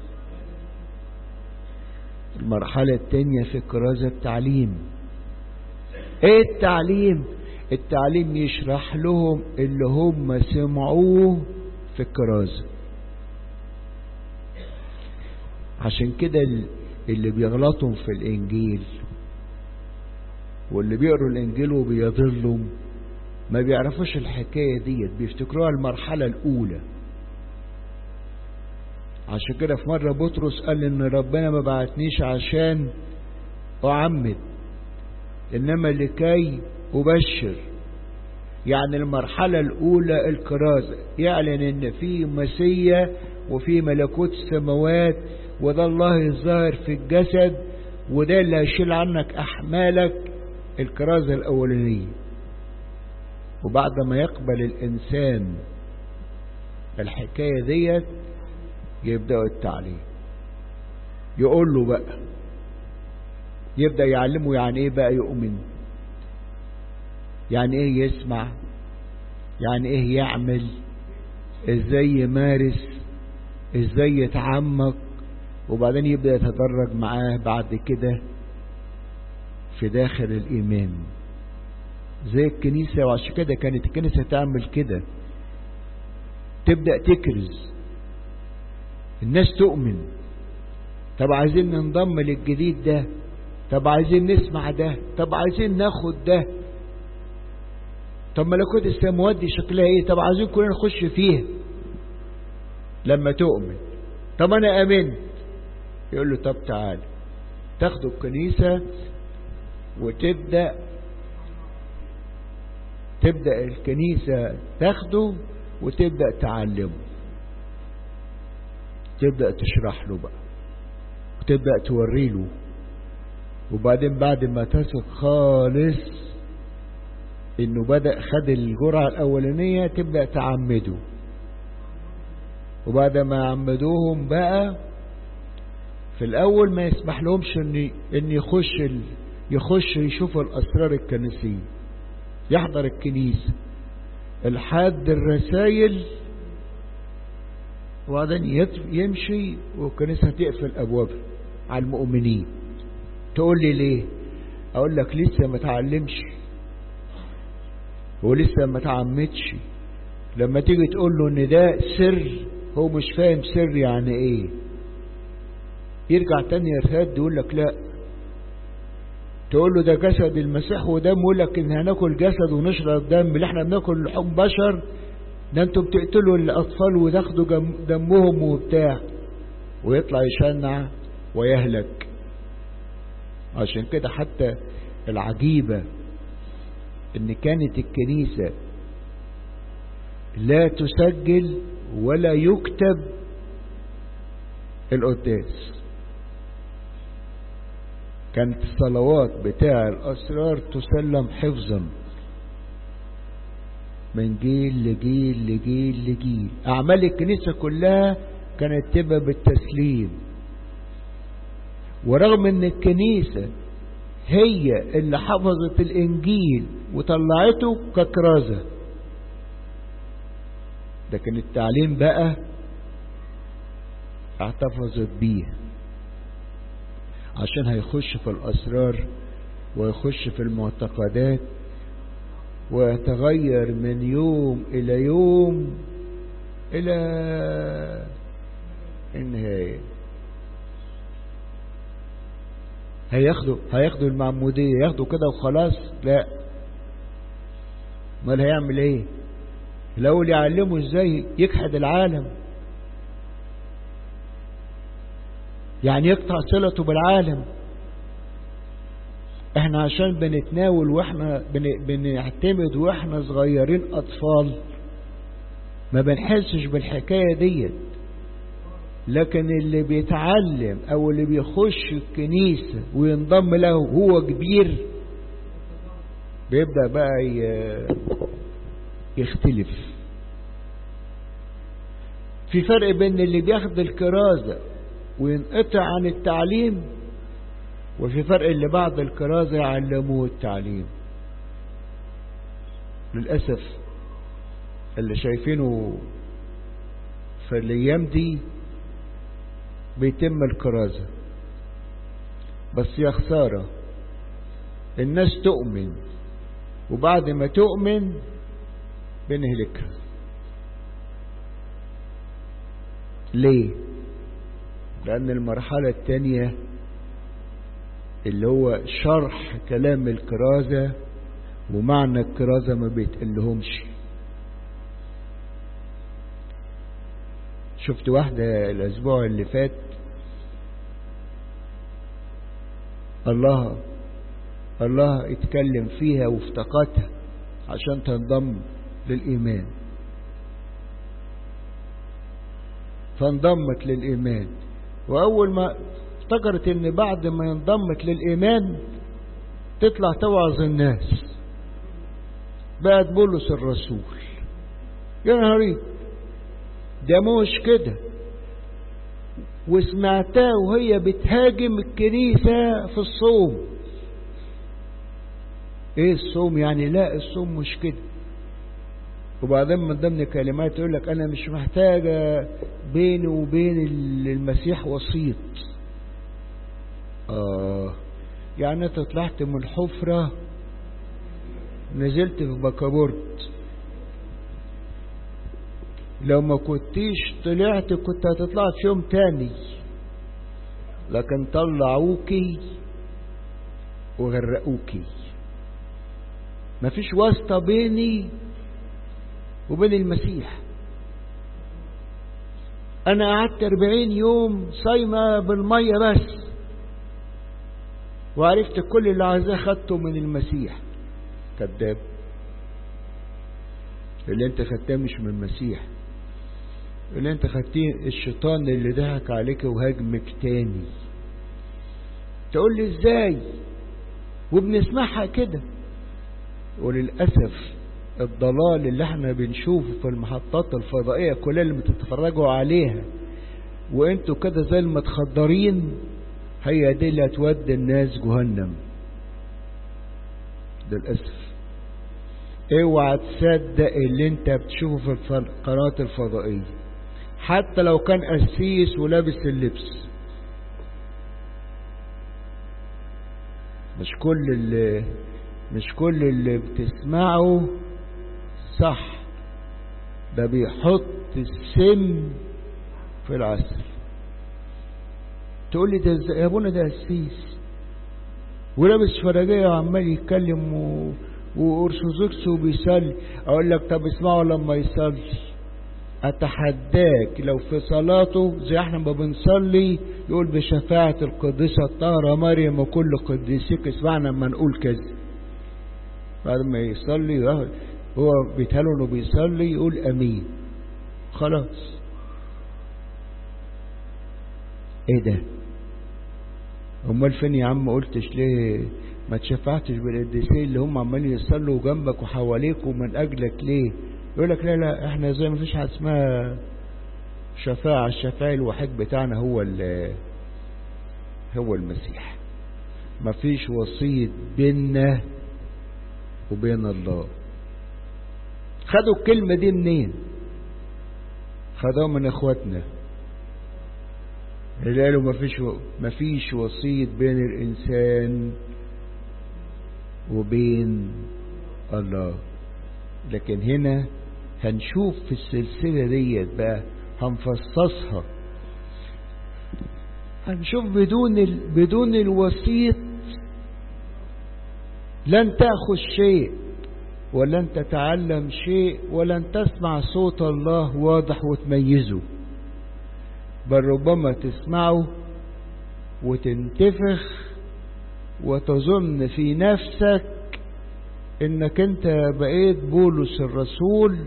[SPEAKER 1] المرحلة الثانية في الكرازة التعليم ايه التعليم التعليم يشرح لهم اللي هم سمعوه في الكرازة عشان كده اللي بيغلطوا في الانجيل واللي بيقروا الانجيل وبيضلوا ما بيعرفوش الحكاية ديت بيفتكروها المرحلة الاولى عشان كده في مرة بطرس قال ان ربنا ما بعتنيش عشان اعمد انما لكي ابشر يعني المرحلة الاولى الكرازة يعلن ان في مسيا وفي ملكوت السماوات وده الله الظاهر في الجسد وده اللي هيشيل عنك احمالك الكرازة الاولانية وبعد ما يقبل الانسان الحكاية ديت يبدأ التعليم يقول له بقى يبدأ يعلمه يعني ايه بقى يؤمن يعني ايه يسمع يعني ايه يعمل ازاي يمارس ازاي يتعمق وبعدين يبدأ يتدرج معاه بعد كده في داخل الإيمان زي الكنيسة وعشان كده كانت الكنيسة تعمل كده تبدأ تكرز الناس تؤمن طب عايزين ننضم للجديد ده طب عايزين نسمع ده طب عايزين ناخد ده طب ملكوت السماوات دي شكلها ايه طب عايزين كلنا نخش فيها لما تؤمن طب انا امنت يقول له طب تعال تاخدوا الكنيسة وتبدأ تبدأ الكنيسة تاخده وتبدأ تعلمه تبدأ تشرح له بقى وتبدأ توري له وبعدين بعد ما تثق خالص انه بدأ خد الجرعة الاولانية تبدأ تعمده وبعد ما يعمدوهم بقى في الاول ما يسمح لهمش ان ان يخش ال... يخش يشوف الاسرار الكنسية يحضر الكنيسة الحاد الرسايل وبعدين يمشي والكنيسة تقفل ابوابها على المؤمنين تقول لي ليه اقول لك لسه ما تعلمش ولسه ما تعمدش لما تيجي تقول له ان ده سر هو مش فاهم سر يعني ايه يرجع تاني يرتد يقول لك لا تقول له ده جسد المسيح ودم يقول لك ان هناكل جسد ونشرب دم اللي احنا بناكل لحوم بشر ده انتوا بتقتلوا الاطفال وتاخدوا دمهم وبتاع ويطلع يشنع ويهلك عشان كده حتى العجيبة ان كانت الكنيسة لا تسجل ولا يكتب القداس كانت الصلوات بتاع الأسرار تسلم حفظا من جيل لجيل لجيل لجيل أعمال الكنيسة كلها كانت تبقى بالتسليم ورغم ان الكنيسة هي اللي حفظت الانجيل وطلعته ككرازة لكن التعليم بقى احتفظت بيه عشان هيخش في الاسرار ويخش في المعتقدات ويتغير من يوم الى يوم الى النهايه هياخدوا هياخدوا المعمودية ياخدوا كده وخلاص لا امال هيعمل ايه الاول يعلمه ازاي يجحد العالم يعني يقطع صلته بالعالم احنا عشان بنتناول واحنا بن... بنعتمد واحنا صغيرين اطفال ما بنحسش بالحكاية ديت لكن اللي بيتعلم او اللي بيخش الكنيسة وينضم له هو كبير بيبدأ بقى يختلف في فرق بين اللي بياخد الكرازة وينقطع عن التعليم وفي فرق اللي بعد الكرازة يعلموه التعليم للأسف اللي شايفينه في الأيام دي بيتم الكرازة بس يا خسارة الناس تؤمن وبعد ما تؤمن بنهلكها ليه لأن المرحلة الثانية اللي هو شرح كلام الكرازة ومعنى الكرازة ما بيتقلهمش شفت واحدة الأسبوع اللي فات الله الله اتكلم فيها وافتقدها عشان تنضم للإيمان فانضمت للإيمان وأول ما افتكرت ان بعد ما انضمت للإيمان تطلع توعظ الناس بقت بولس الرسول يا نهاري ده مش كده وسمعتها وهي بتهاجم الكنيسة في الصوم ايه الصوم يعني لا الصوم مش كده وبعدين من ضمن كلمات يقول لك انا مش محتاجة بيني وبين المسيح وسيط اه يعني انت طلعت من حفرة نزلت في بكابورت لو ما كنتيش طلعت كنت هتطلع في يوم تاني لكن طلعوكي وغرقوكي مفيش واسطة بيني وبين المسيح انا قعدت اربعين يوم صايمة بالمية بس وعرفت كل اللي عايزاه خدته من المسيح كذاب اللي انت خدتاه مش من المسيح اللي انت خدتيه الشيطان اللي ضحك عليك وهاجمك تاني تقول لي ازاي وبنسمعها كده وللأسف الضلال اللي احنا بنشوفه في المحطات الفضائية كلها اللي بتتفرجوا عليها وانتوا كده زي المتخدرين هي دي اللي هتودي الناس جهنم للأسف اوعى تصدق اللي انت بتشوفه في القناة الفضائية حتى لو كان قسيس ولابس اللبس مش كل اللي مش كل اللي بتسمعه صح ده بيحط السم في العسل تقول لي ده يا ابونا ده قسيس ولابس فرجية وعمال يتكلم و... وارثوذكس وبيصلي اقول لك طب اسمعوا لما يصلي اتحداك لو في صلاته زي احنا ما بنصلي يقول بشفاعة القديسة الطاهرة مريم وكل قديسيك اسمعنا لما نقول كذا بعد ما يصلي هو بيتهاله انه بيصلي يقول امين خلاص ايه ده امال فين يا عم قلتش ليه ما تشفعتش بالقديسين اللي هم عمالين يصلوا جنبك وحواليك ومن اجلك ليه يقول لك لا لا احنا زي ما فيش حاجه اسمها شفاعة الشفاعي الوحيد بتاعنا هو هو المسيح ما فيش وسيط بيننا وبين الله خدوا الكلمة دي منين خدوها من اخواتنا اللي قالوا ما فيش ما فيش وسيط بين الانسان وبين الله لكن هنا هنشوف في السلسلة ديت بقى هنفصصها هنشوف بدون ال... بدون الوسيط لن تأخذ شيء ولن تتعلم شيء ولن تسمع صوت الله واضح وتميزه بل ربما تسمعه وتنتفخ وتظن في نفسك انك انت بقيت بولس الرسول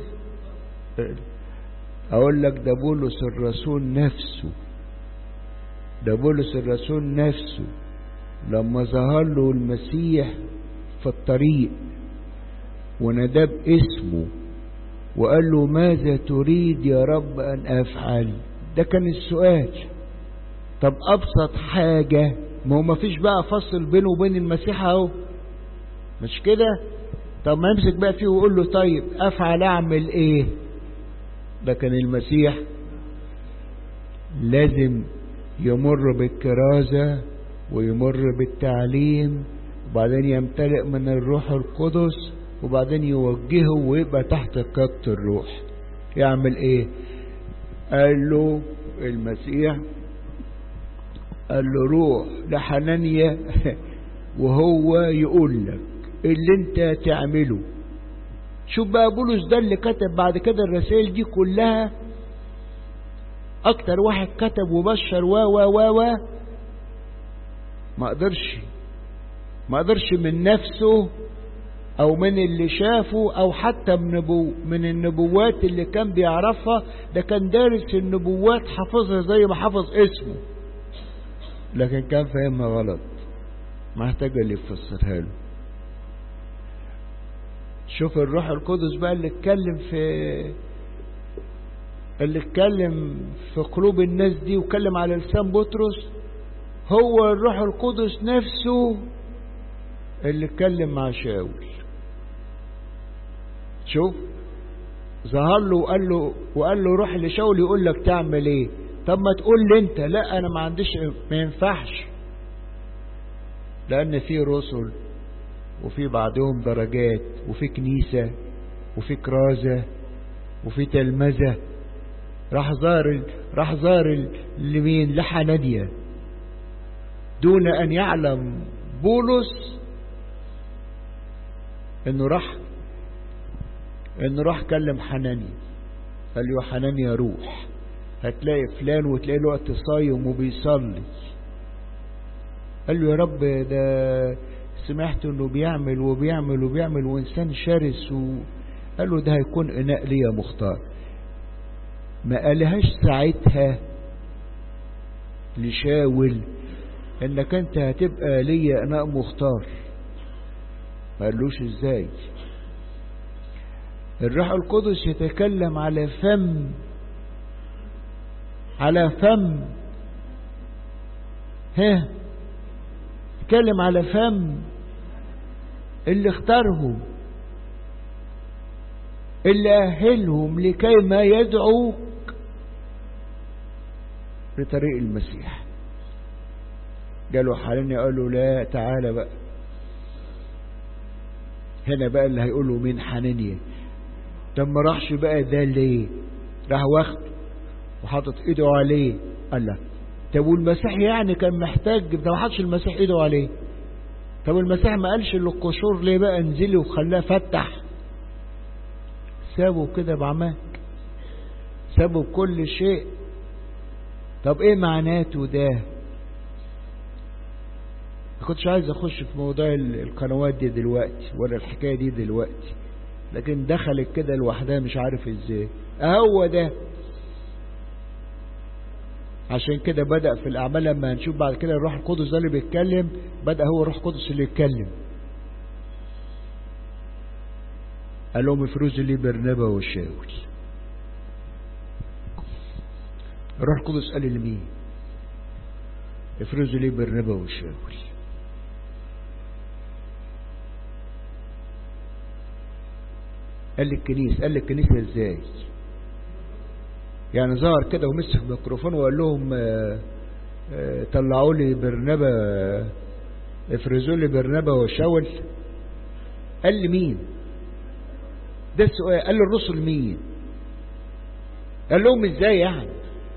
[SPEAKER 1] اقول لك ده بولس الرسول نفسه ده بولس الرسول نفسه لما ظهر له المسيح في الطريق ونادى باسمه وقال له ماذا تريد يا رب ان افعل ده كان السؤال طب ابسط حاجة ما هو مفيش بقى فصل بينه وبين المسيح اهو مش كده طب ما يمسك بقى فيه ويقول له طيب افعل اعمل ايه لكن المسيح لازم يمر بالكرازة ويمر بالتعليم وبعدين يمتلئ من الروح القدس وبعدين يوجهه ويبقى تحت قبضة الروح يعمل ايه قال له المسيح قال له روح لحنانيا وهو يقول لك اللي انت تعمله شوف بقى بولس ده اللي كتب بعد كده الرسائل دي كلها اكتر واحد كتب وبشر و و و و ما قدرش ما قدرش من نفسه او من اللي شافه او حتى من, نبو من النبوات اللي كان بيعرفها ده كان دارس النبوات حافظها زي ما حافظ اسمه لكن كان فاهمها غلط محتاج اللي يفسرها له شوف الروح القدس بقى اللي اتكلم في اللي اتكلم في قلوب الناس دي واتكلم على لسان بطرس هو الروح القدس نفسه اللي اتكلم مع شاول شوف ظهر له وقال له وقال له روح لشاول يقول لك تعمل ايه طب ما تقول لي انت لا انا ما عنديش ما ينفعش لان في رسل وفي بعضهم درجات وفي كنيسة وفي كرازة وفي تلمذة راح زار راح زار لمين لحنانيا دون ان يعلم بولس انه راح انه راح كلم حنانيا قال له حنانيا روح هتلاقي فلان وتلاقي له وقت صايم وبيصلي قال له يا رب ده سمعت انه بيعمل وبيعمل وبيعمل وانسان شرس وقال له ده هيكون اناء ليا مختار ما قالهاش ساعتها لشاول انك انت هتبقى ليا اناء مختار ما قالوش ازاي الروح القدس يتكلم على فم على فم ها يتكلم على فم اللي اختارهم اللي أهلهم لكي ما يدعوك لطريق المسيح قالوا حاليا قالوا لا تعالى بقى هنا بقى اللي هيقولوا مين حنانيا طب ما راحش بقى ده ليه راح واخده وحاطط ايده عليه قال لا طب والمسيح يعني كان محتاج ده ما حطش المسيح ايده عليه طب المسيح ما قالش للقشور ليه بقى انزلي وخلاه فتح سابه كده بعماك سابه بكل شيء طب ايه معناته ده ما كنتش عايز اخش في موضوع القنوات دي دلوقتي ولا الحكايه دي دلوقتي لكن دخلت كده لوحدها مش عارف ازاي اهو ده عشان كده بدأ في الأعمال لما هنشوف بعد كده الروح القدس ده اللي بيتكلم بدأ هو الروح القدس اللي يتكلم قال لهم افرزوا لي برنابا وشاول الروح القدس قال لمين افرزوا لي برنابا وشاول قال للكنيسة قال للكنيسة ازاي يعني ظهر كده ومسك الميكروفون وقال لهم آآ آآ طلعوا لي برنابا افرزوا لي برنابا وشاول قال لي مين ده السؤال قال للرسل مين قال لهم ازاي يعني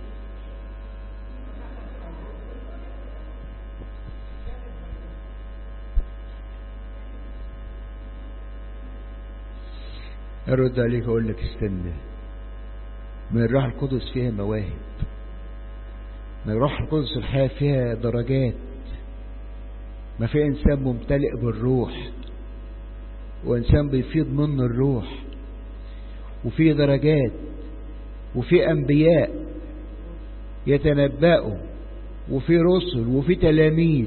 [SPEAKER 1] ارد عليك اقول لك استنى من الروح القدس فيها مواهب من الروح القدس الحياة فيها درجات ما في إنسان ممتلئ بالروح وإنسان بيفيض منه الروح وفي درجات وفي أنبياء يتنبأوا وفي رسل وفي تلاميذ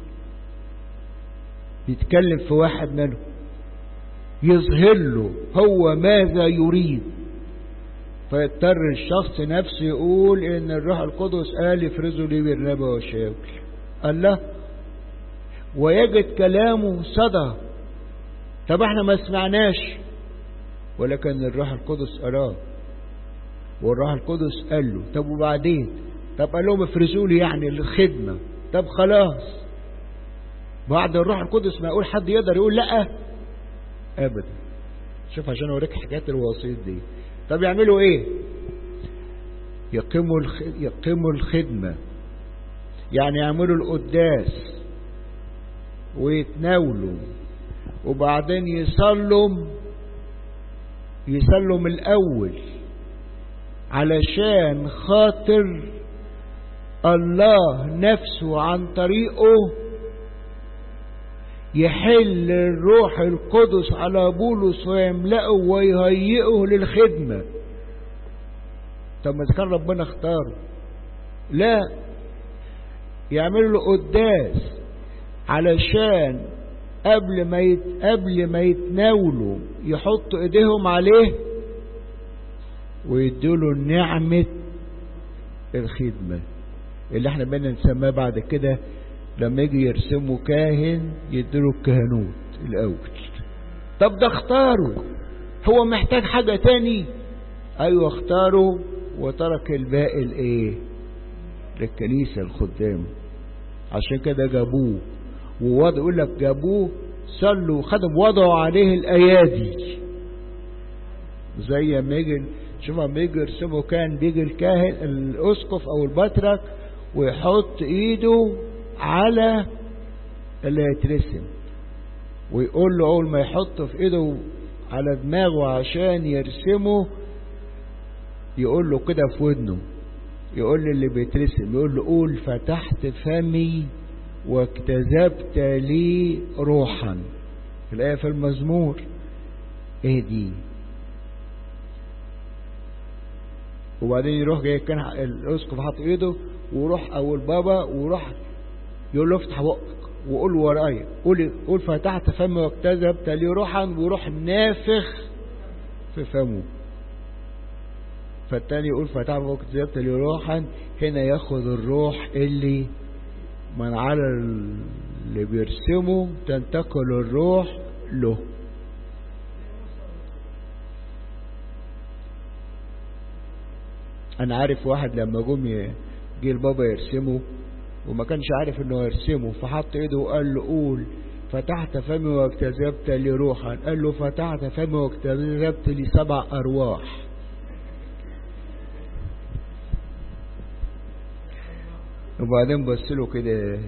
[SPEAKER 1] يتكلم في واحد منهم يظهر له هو ماذا يريد فيضطر الشخص نفسه يقول ان الروح القدس قال افرزوا لي برنابا وشاول الله ويجد كلامه صدى طب احنا ما سمعناش ولكن الروح القدس أراه والروح القدس قال له طب وبعدين طب قال لهم افرزوا لي يعني الخدمة طب خلاص بعد الروح القدس ما يقول حد يقدر يقول لا ابدا شوف عشان اوريك حكايه الوسيط دي طب يعملوا ايه يقيموا الخ... يقيموا الخدمة يعني يعملوا القداس ويتناولوا وبعدين يصلوا يصلوا من الأول علشان خاطر الله نفسه عن طريقه يحل الروح القدس على بولس ويملأه ويهيئه للخدمة طب ما كان ربنا اختاره لا يعمل له قداس علشان قبل ما يت... قبل ما يتناولوا يحطوا ايديهم عليه ويدوا نعمة الخدمة اللي احنا بدنا نسميها بعد كده لما يجي يرسموا كاهن يديله الكهنوت الاول طب ده اختاره هو محتاج حاجة تاني ايوه اختاروا وترك الباقي الايه للكنيسة الخدام عشان كده جابوه ووضع يقول لك جابوه صلوا خدم وضعوا عليه الايادي زي ما يجي شوف لما يجي يرسموا كان بيجي الكاهن الاسقف او البطرك ويحط ايده على اللي يترسم ويقول له اول ما يحط في ايده على دماغه عشان يرسمه يقول له كده في ودنه يقول له اللي بيترسم يقول له قول فتحت فمي واكتذبت لي روحا الآية في المزمور ايه دي وبعدين يروح جاي كان الاسقف حاطط ايده ويروح او البابا ويروح يقول له افتح بقك وقول ورايا قول قول فتحت فمي واكتذبت لي روحا ويروح نافخ في فمه فالتاني يقول فتحت فمي واكتذبت لي روحا هنا ياخد الروح اللي من على اللي بيرسمه تنتقل الروح له انا عارف واحد لما جم جه البابا يرسمه وما كانش عارف انه يرسمه فحط ايده وقال له قول فتحت فمي واكتذبت لي روحا قال له فتحت فمي واكتذبت لي سبع ارواح وبعدين بص له كده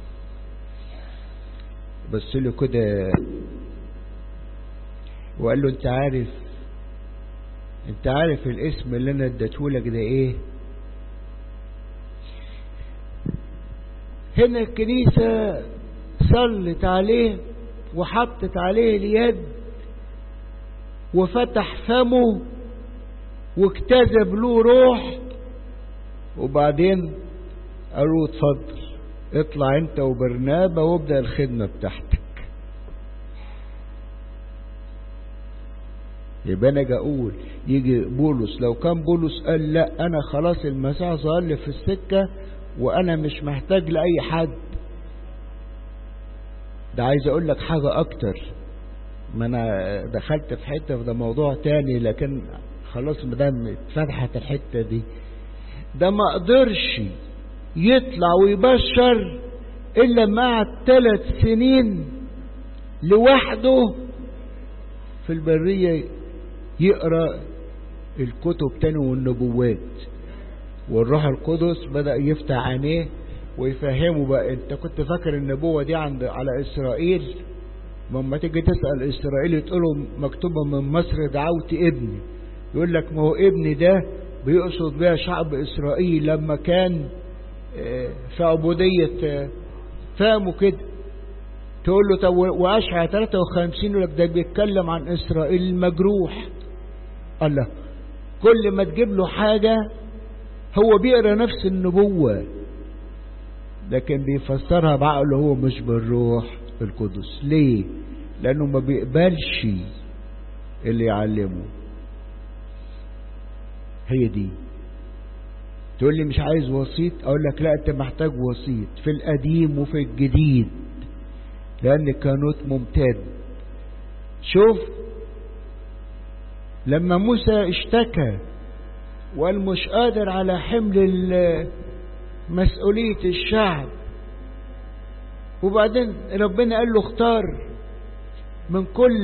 [SPEAKER 1] بص له كده وقال له انت عارف انت عارف الاسم اللي انا اديتهولك ده ايه هنا الكنيسة صلت عليه وحطت عليه اليد وفتح فمه واكتذب له روح وبعدين قالوا اتفضل اطلع انت وبرنابا وابدأ الخدمة بتاعتك يبقى انا اقول يجي بولس لو كان بولس قال لا انا خلاص المسيح ظهر لي في السكة وانا مش محتاج لاي حد ده عايز اقول لك حاجة اكتر ما انا دخلت في حتة في ده موضوع تاني لكن خلاص مدام اتفتحت الحتة دي ده ما قدرش يطلع ويبشر الا مع ثلاث سنين لوحده في البرية يقرأ الكتب تاني والنبوات والروح القدس بدأ يفتح عينيه ويفهمه بقى انت كنت فاكر النبوة دي عند على اسرائيل لما تيجي تسأل اسرائيل تقول له مكتوبة من مصر دعوت ابني يقول لك ما هو ابني ده بيقصد بها شعب اسرائيل لما كان في عبودية فهموا كده تقول له طب واشعى 53 يقول لك ده بيتكلم عن اسرائيل المجروح الله كل ما تجيب له حاجة هو بيقرا نفس النبوة لكن بيفسرها بعقله هو مش بالروح القدس ليه لانه ما بيقبلش اللي يعلمه هي دي تقول لي مش عايز وسيط اقول لك لا انت محتاج وسيط في القديم وفي الجديد لان الكانوت ممتد شوف لما موسى اشتكى وقال مش قادر على حمل مسؤولية الشعب وبعدين ربنا قال له اختار من كل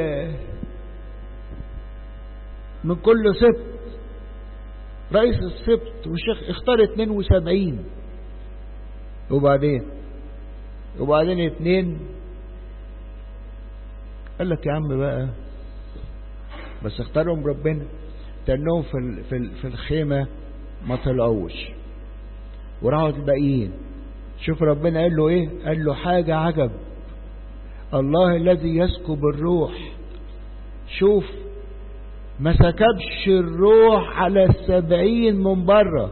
[SPEAKER 1] من كل سبت رئيس السبت والشيخ اختار 72 وبعدين وبعدين اتنين قال لك يا عم بقى بس اختارهم ربنا تنهم في في في الخيمة ما طلعوش وراحوا الباقيين شوف ربنا قال له ايه قال له حاجة عجب الله الذي يسكب الروح شوف ما سكبش الروح على السبعين من بره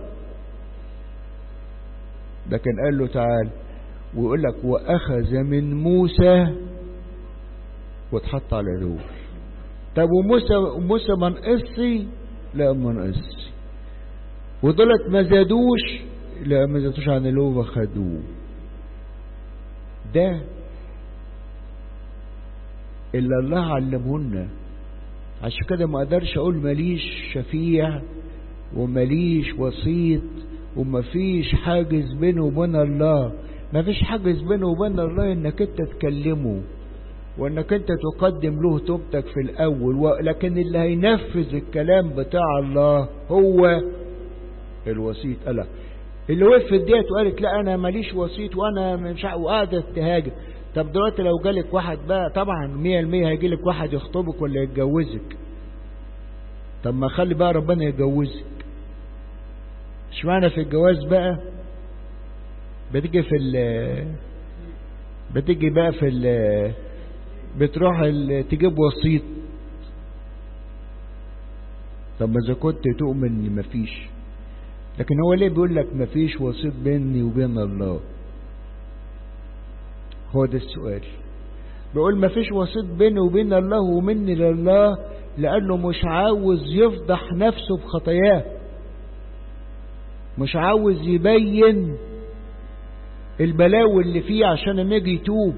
[SPEAKER 1] لكن قال له تعال ويقول لك واخذ من موسى واتحط على روح طب وموسى موسى ما نقصي لا ما نقصي ودولت ما زادوش لا ما زادوش عن اللي هو خدوه ده اللي الله علمهن عشان كده ما اقدرش اقول ماليش شفيع وماليش وسيط ومفيش حاجز بينه وبين الله مفيش حاجز بينه وبين الله انك انت تكلمه وانك انت تقدم له توبتك في الاول لكن اللي هينفذ الكلام بتاع الله هو الوسيط ألا اللي وقفت ديت وقالت لا انا ماليش وسيط وانا مش وقعدت تهاجم طب دلوقتي لو جالك واحد بقى طبعا 100% هيجي لك واحد يخطبك ولا يتجوزك طب ما خلي بقى ربنا يتجوزك اشمعنى في الجواز بقى بتيجي في ال بتيجي بقى في ال بتروح ال تجيب وسيط طب ما اذا كنت تؤمن ان مفيش لكن هو ليه بيقول لك مفيش وسيط بيني وبين الله هو ده السؤال بيقول مفيش وسيط بيني وبين الله ومني لله لأنه مش عاوز يفضح نفسه بخطاياه مش عاوز يبين البلاوي اللي فيه عشان لما يجي يتوب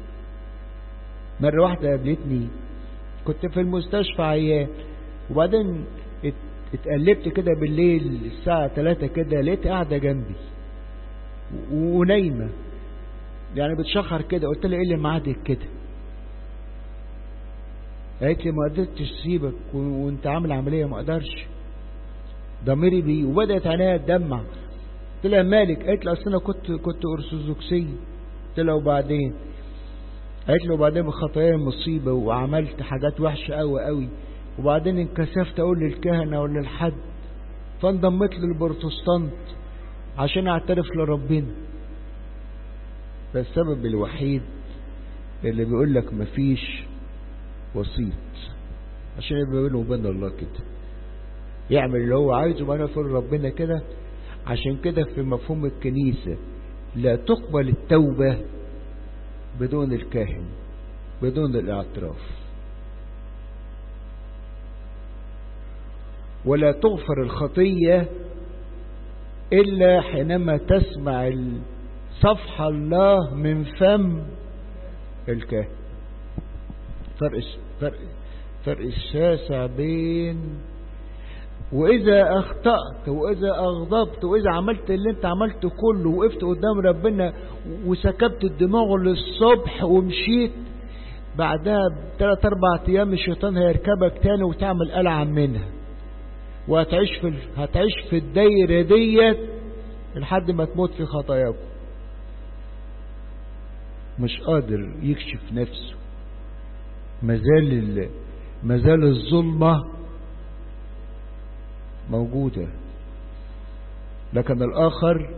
[SPEAKER 1] مرة واحدة قابلتني كنت في المستشفى عيان وبعدين اتقلبت كده بالليل الساعة 3 كده لقيت قاعدة جنبي ونايمة يعني بتشخر كده قلت لها ايه اللي معادك كده قالت لي ما قدرتش تسيبك وانت عامل عملية ما اقدرش ضميري بيه وبدأت عينيها تدمع قلت لها مالك قالت لي اصل انا كنت كنت ارثوذكسية قلت لها وبعدين قالت لي وبعدين بخطايا مصيبة وعملت حاجات وحشة قوي قوي وبعدين انكسفت اقول للكهنة ولا لحد فانضمت للبروتستانت عشان اعترف لربنا ده السبب الوحيد اللي بيقول لك مفيش وسيط عشان يبقى بينه وبين الله كده يعمل اللي هو عايزه وانا في ربنا كده عشان كده في مفهوم الكنيسة لا تقبل التوبة بدون الكاهن بدون الاعتراف ولا تغفر الخطية إلا حينما تسمع صفح الله من فم الكاهن فرق فرق فرق الشاسع بين وإذا أخطأت وإذا أغضبت وإذا عملت اللي أنت عملته كله وقفت قدام ربنا وسكبت الدماغ للصبح ومشيت بعدها بثلاث أربع أيام الشيطان هيركبك تاني وتعمل قلعة منها وهتعيش في هتعيش في الدايرة ديت لحد ما تموت في خطاياكم مش قادر يكشف نفسه مازال مازال الظلمة موجودة لكن الآخر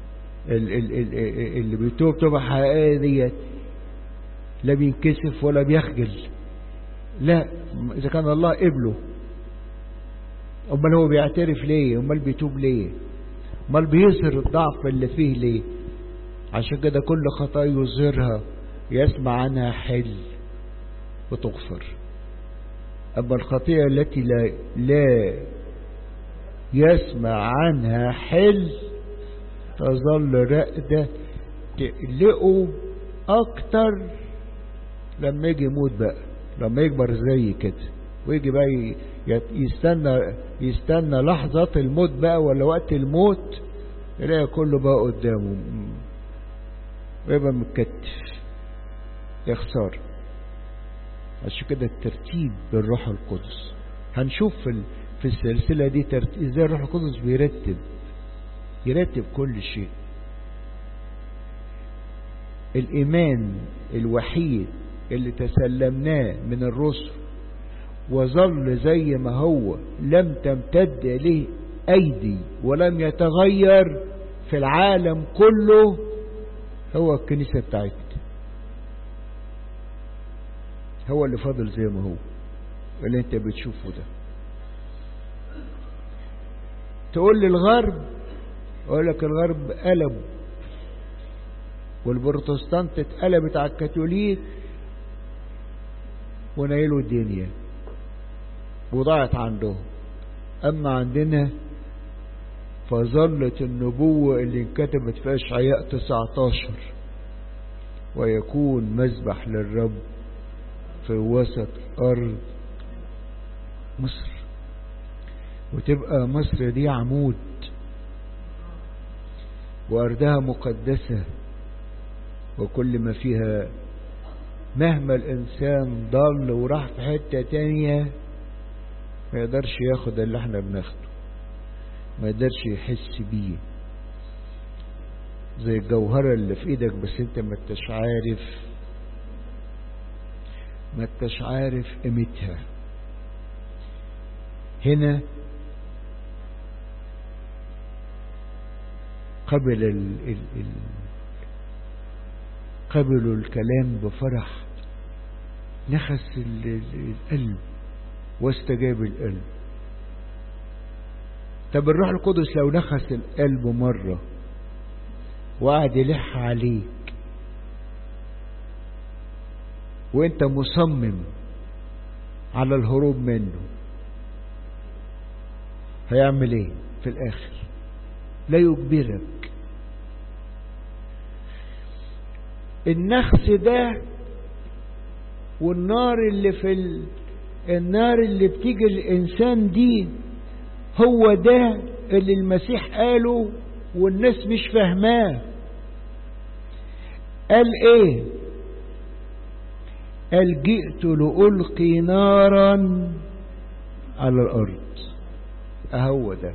[SPEAKER 1] اللي بيتوب توبة حقيقية ديت لا بينكسف ولا بيخجل لا إذا كان الله قبله أمال هو بيعترف ليه أمال بيتوب ليه أمال بيظهر الضعف اللي فيه ليه عشان كده كل خطايا يظهرها يسمع عنها حل وتغفر أما الخطيئة التي لا, لا يسمع عنها حل تظل رقدة تقلقه أكتر لما يجي يموت بقى لما يكبر زي كده ويجي بقى يستنى يستنى لحظة الموت بقى ولا وقت الموت يلاقي كله بقى قدامه ويبقى متكتف يا خسارة عشان كده الترتيب بالروح القدس هنشوف في في السلسلة دي ترتيب ازاي الروح القدس بيرتب يرتب كل شيء الإيمان الوحيد اللي تسلمناه من الرسل وظل زي ما هو لم تمتد إليه أيدي ولم يتغير في العالم كله هو الكنيسة بتاعتنا هو اللي فاضل زي ما هو اللي انت بتشوفه ده تقول لي الغرب اقول لك الغرب قلب والبروتستانت اتقلبت على الكاثوليك ونيلوا الدنيا وضاعت عندهم اما عندنا فظلت النبوة اللي انكتبت في اشعياء 19 ويكون مذبح للرب في وسط أرض مصر وتبقى مصر دي عمود وأرضها مقدسة وكل ما فيها مهما الإنسان ضل وراح في حتة تانية ما يقدرش ياخد اللي احنا بناخده ما يقدرش يحس بيه زي الجوهرة اللي في ايدك بس انت ما انتش عارف ما انتش عارف قيمتها هنا قبل ال ال ال قبلوا الكلام بفرح نخس القلب واستجاب القلب طب الروح القدس لو نخس القلب مرة وقعد يلح عليك وانت مصمم على الهروب منه هيعمل ايه في الاخر لا يجبرك النخس ده والنار اللي في ال... النار اللي بتيجي الإنسان دي هو ده اللي المسيح قاله والناس مش فاهماه قال ايه قال جئت لألقي نارا على الأرض أهو ده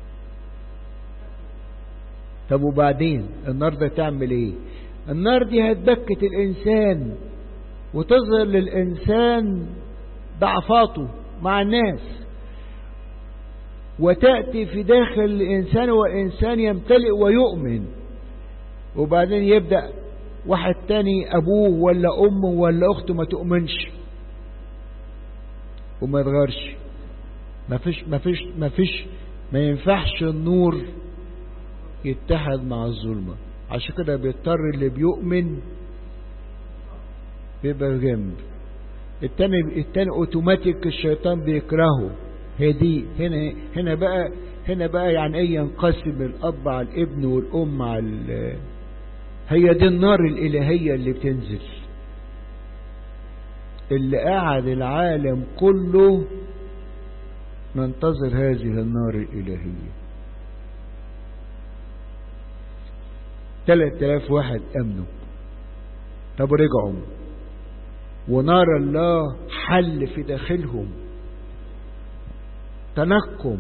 [SPEAKER 1] طب وبعدين النار ده تعمل ايه النار دي هتبكت الإنسان وتظهر للإنسان ضعفاته مع الناس وتأتي في داخل الإنسان والإنسان يمتلئ ويؤمن وبعدين يبدأ واحد تاني أبوه ولا أمه ولا أخته ما تؤمنش وما يتغيرش ما فيش ما فيش ما فيش ما ينفعش النور يتحد مع الظلمة عشان كده بيضطر اللي بيؤمن بيبقى جنب التاني التاني اوتوماتيك الشيطان بيكرهه هي دي هنا هنا بقى هنا بقى يعني ايه ينقسم الاب على الابن والام على هي دي النار الالهيه اللي بتنزل اللي قعد العالم كله ننتظر هذه النار الالهيه ثلاث آلاف واحد امنوا طب رجعوا ونار الله حل في داخلهم تنقم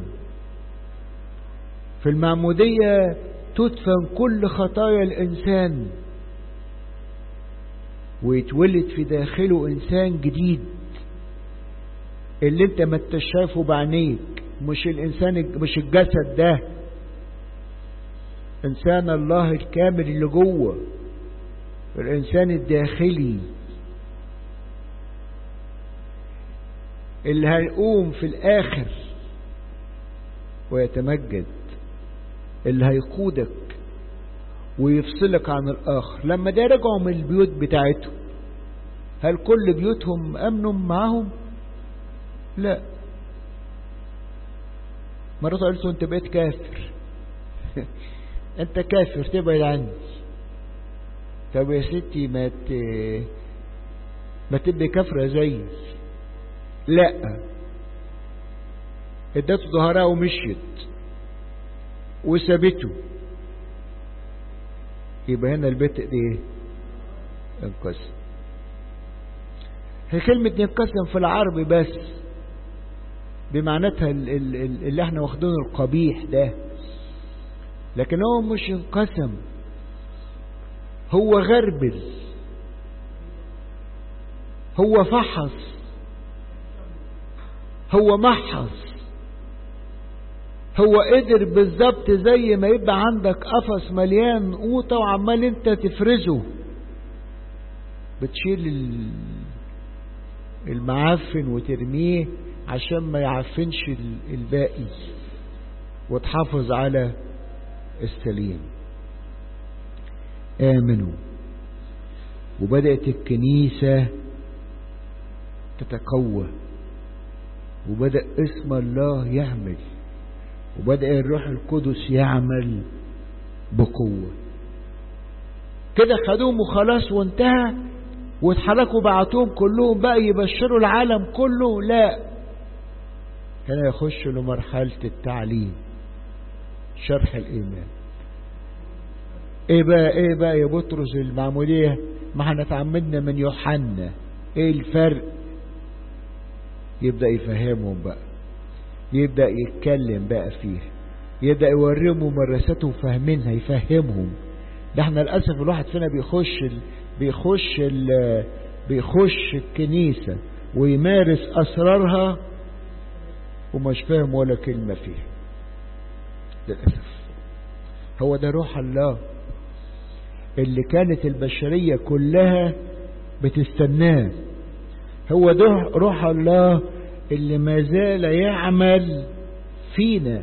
[SPEAKER 1] في المعمودية تدفن كل خطايا الإنسان ويتولد في داخله إنسان جديد اللي انت ما انت شايفه بعينيك مش الإنسان مش الجسد ده إنسان الله الكامل اللي جوه الإنسان الداخلي اللي هيقوم في الآخر ويتمجد اللي هيقودك ويفصلك عن الآخر لما ده رجعوا من البيوت بتاعتهم هل كل بيوتهم أمنوا معهم لا مرات قلت انت بقيت كافر انت كافر تبعد عني طب يا ستي ما ت... ما تبقي كافرة زيي لا ادته ظهرها ومشيت وسابته يبقى هنا البيت ايه انقسم هي كلمة ينقسم في العربي بس بمعناتها اللي احنا واخدينه القبيح ده لكن هو مش انقسم هو غربل هو فحص هو محص هو قدر بالظبط زي ما يبقى عندك قفص مليان قوطة وعمال انت تفرزه بتشيل المعفن وترميه عشان ما يعفنش الباقي وتحافظ على السليم آمنوا وبدأت الكنيسة تتقوى وبدأ اسم الله يعمل وبدأ الروح القدس يعمل بقوة كده خدوهم وخلاص وانتهى واتحركوا بعتهم كلهم بقى يبشروا العالم كله لا هنا يخش لمرحلة التعليم شرح الإيمان ايه بقى ايه بقى يا بطرس المعمودية ما احنا اتعمدنا من يوحنا ايه الفرق يبدأ يفهمهم بقى يبدأ يتكلم بقى فيه يبدأ يوريهم ممارساته وفاهمينها يفهمهم ده احنا للأسف الواحد فينا بيخش ال... بيخش ال... بيخش الكنيسة ويمارس أسرارها ومش فاهم ولا كلمة فيها للأسف هو ده روح الله اللي كانت البشرية كلها بتستناه هو ده روح الله اللي ما زال يعمل فينا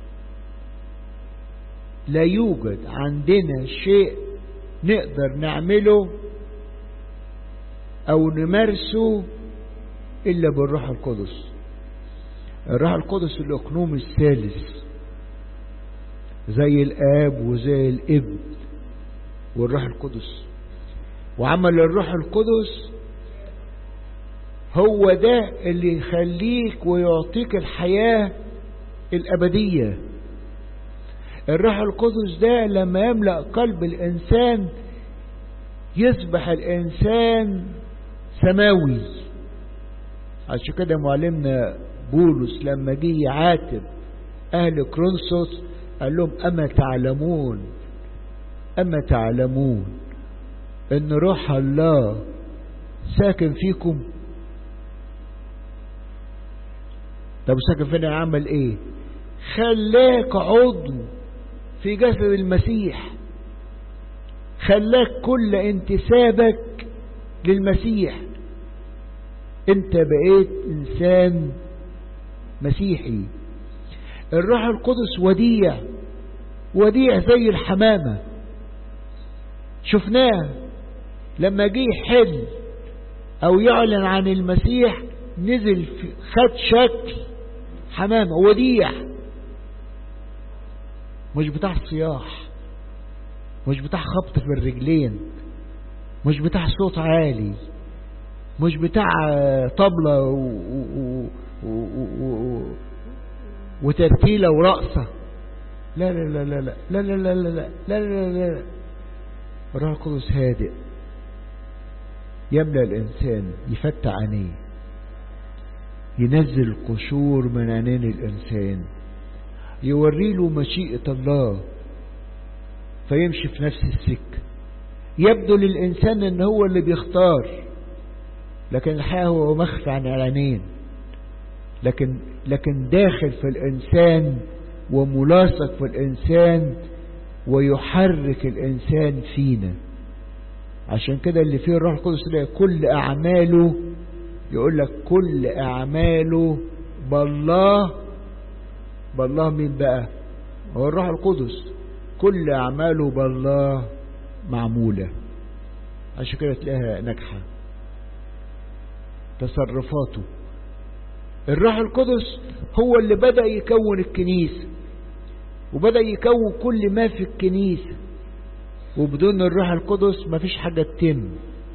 [SPEAKER 1] لا يوجد عندنا شيء نقدر نعمله او نمارسه الا بالروح القدس الروح القدس الاقنوم الثالث زي الاب وزي الابن والروح القدس وعمل الروح القدس هو ده اللي يخليك ويعطيك الحياة الأبدية الروح القدس ده لما يملأ قلب الإنسان يصبح الإنسان سماوي عشان كده معلمنا بولس لما جه يعاتب أهل كرونسوس قال لهم أما تعلمون أما تعلمون أن روح الله ساكن فيكم طب ساكن فينا عمل ايه خلاك عضو في جسد المسيح خلاك كل انتسابك للمسيح انت بقيت انسان مسيحي الروح القدس وديع وديع زي الحمامة شفناه لما جه يحل او يعلن عن المسيح نزل في خد شكل حمامة وديع مش بتاع صياح مش بتاع خبط في الرجلين مش بتاع صوت عالي مش بتاع طبلة و... و... و... و... وترتيلة ورقصة لا لا لا لا لا لا لا لا لا لا لا لا لا الروح القدس هادئ يملأ الإنسان يفتح عينيه ينزل قشور من عينين الإنسان يوري له مشيئة الله فيمشي في نفس السكة يبدو للإنسان أن هو اللي بيختار لكن الحقيقة هو مخفى عن العينين لكن لكن داخل في الإنسان وملاصق في الإنسان ويحرك الإنسان فينا عشان كده اللي فيه الروح القدس ده كل أعماله يقول لك كل أعماله بالله بالله مين بقى هو الروح القدس كل أعماله بالله معمولة عشان كده تلاقيها ناجحة تصرفاته الروح القدس هو اللي بدأ يكون الكنيسة وبدأ يكون كل ما في الكنيسة وبدون الروح القدس مفيش حاجة تتم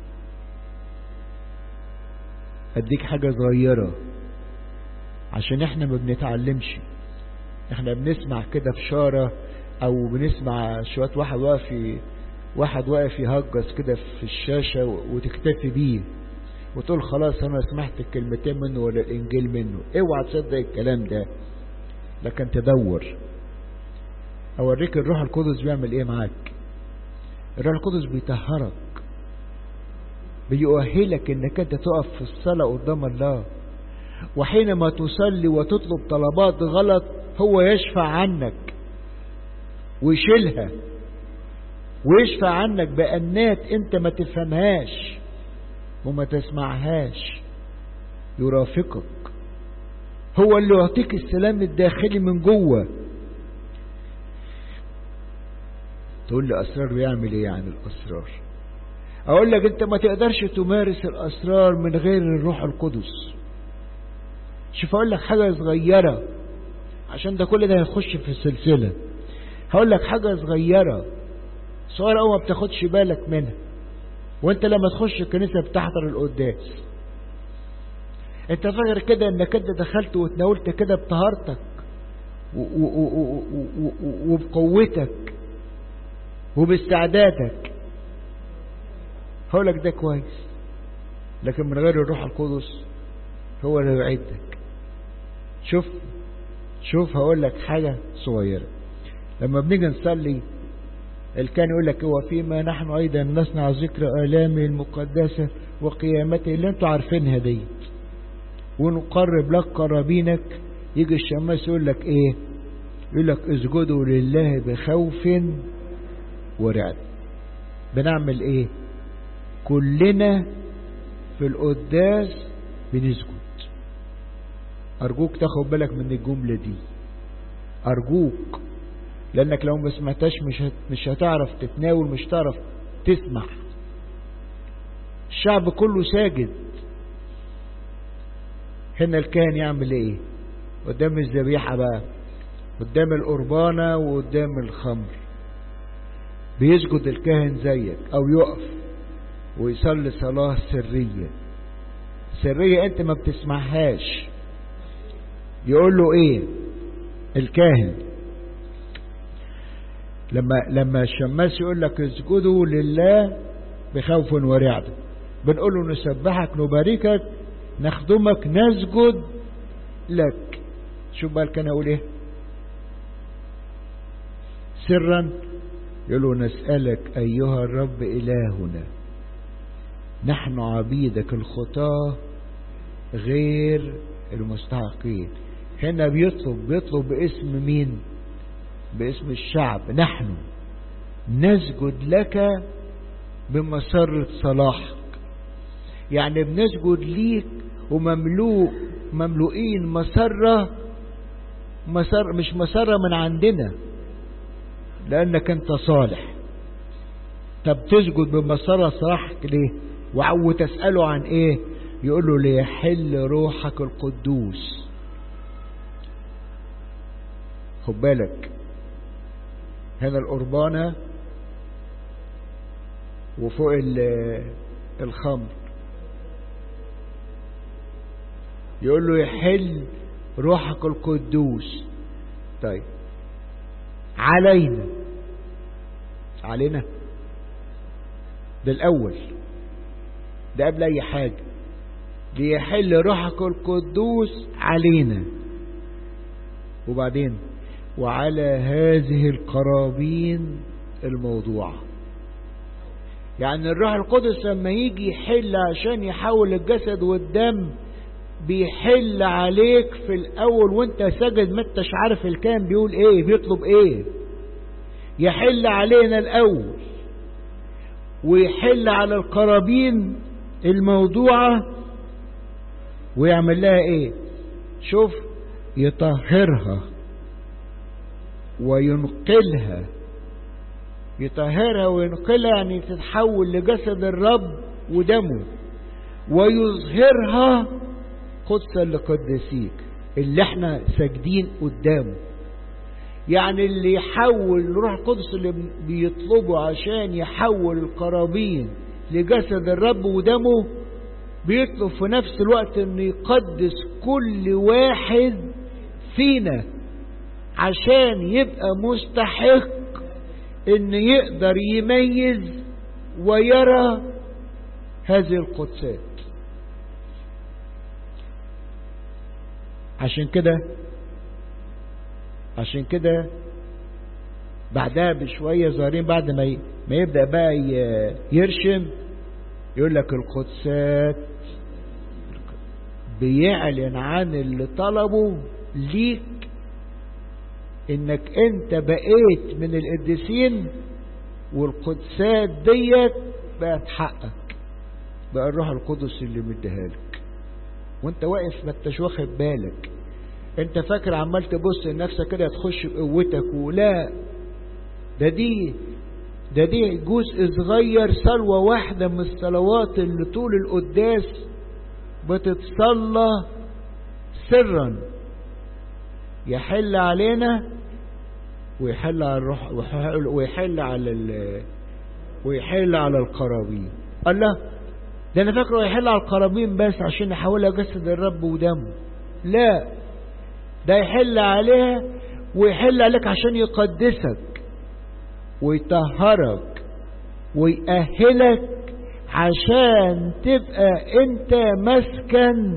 [SPEAKER 1] اديك حاجة صغيرة عشان احنا ما بنتعلمش احنا بنسمع كده في شارة او بنسمع شوية واحد واقف واحد واقف يهجس كده في الشاشة وتكتفي بيه وتقول خلاص انا سمعت الكلمتين منه ولا الانجيل منه اوعى تصدق الكلام ده لكن تدور اوريك الروح القدس بيعمل ايه معاك الروح القدس بيطهرك بيؤهلك انك انت تقف في الصلاة قدام الله وحينما تصلي وتطلب طلبات غلط هو يشفع عنك ويشيلها ويشفع عنك بأنات انت ما تفهمهاش وما تسمعهاش يرافقك هو اللي يعطيك السلام الداخلي من جوه تقول لي أسرار بيعمل ايه يعني الأسرار اقول لك انت ما تقدرش تمارس الاسرار من غير الروح القدس شوف اقول لك حاجة صغيرة عشان ده كل ده هيخش في السلسلة هقول لك حاجة صغيرة صغيرة أو ما بتاخدش بالك منها وانت لما تخش الكنيسة بتحضر القداس انت فاكر كده انك انت دخلت وتناولت كده بطهارتك وبقوتك وباستعدادك هقولك ده كويس لكن من غير الروح القدس هو اللي يعدك شوف شوف هقول لك حاجة صغيرة لما بنيجي نصلي الكان يقول لك هو فيما نحن أيضا نصنع ذكر آلامه المقدسة وقيامته اللي انتوا عارفينها دي ونقرب لك قرابينك يجي الشماس يقول لك ايه يقول لك اسجدوا لله بخوف ورعب بنعمل ايه كلنا في القداس بنسجد أرجوك تاخد بالك من الجملة دي أرجوك لأنك لو ما سمعتش مش هت... مش هتعرف تتناول مش هتعرف تسمع الشعب كله ساجد هنا الكاهن يعمل ايه قدام الذبيحة بقى قدام القربانة وقدام الخمر بيسجد الكاهن زيك او يقف ويصلي صلاة سرية سرية انت ما بتسمعهاش يقول له ايه الكاهن لما لما الشماس يقول لك اسجدوا لله بخوف ورعب بنقول له نسبحك نباركك نخدمك نسجد لك شوف بقى كان اقول ايه سرا يقول له نسألك أيها الرب إلهنا نحن عبيدك الخطاة غير المستحقين هنا بيطلب بيطلب باسم مين باسم الشعب نحن نسجد لك بمسرة صلاحك يعني بنسجد ليك ومملوء مملوئين مسرة مسر مش مسرة من عندنا لأنك أنت صالح طب تسجد بمسرة صلاحك ليه وتسأله عن إيه يقول له ليحل روحك القدوس خد بالك هنا القربانة وفوق الخمر يقول له يحل روحك القدوس طيب علينا علينا ده الأول ده قبل أي حاجة ليحل روحك القدوس علينا وبعدين وعلى هذه القرابين الموضوعة يعني الروح القدس لما يجي يحل عشان يحول الجسد والدم بيحل عليك في الأول وانت ساجد ما انتش عارف الكام بيقول ايه بيطلب ايه يحل علينا الأول ويحل على القرابين الموضوعة ويعمل لها ايه شوف يطهرها وينقلها يطهرها وينقلها يعني تتحول لجسد الرب ودمه ويظهرها قدسا لقدسيك اللي احنا ساجدين قدامه يعني اللي يحول الروح القدس اللي بيطلبه عشان يحول القرابين لجسد الرب ودمه بيطلب في نفس الوقت انه يقدس كل واحد فينا عشان يبقى مستحق ان يقدر يميز ويرى هذه القدسات عشان كده عشان كده بعدها بشوية ظاهرين بعد ما ما يبدأ بقى يرشم يقول لك القدسات بيعلن عن اللي طلبه ليك انك انت بقيت من القديسين والقدسات ديت بقت حقك بقى الروح القدس اللي مديها لك وانت واقف ما انتش واخد بالك انت فاكر عمال تبص لنفسك كده تخش بقوتك ولا ده دي ده دي جزء صغير سلوى واحدة من الصلوات اللي طول القداس بتتصلى سرا يحل علينا ويحل على الروح ويحل على ال ويحل على القرابين الله ده انا فاكره هيحل على القرابين بس عشان يحولها جسد الرب ودمه لا ده يحل عليها ويحل عليك عشان يقدسك ويطهرك ويأهلك عشان تبقى انت مسكن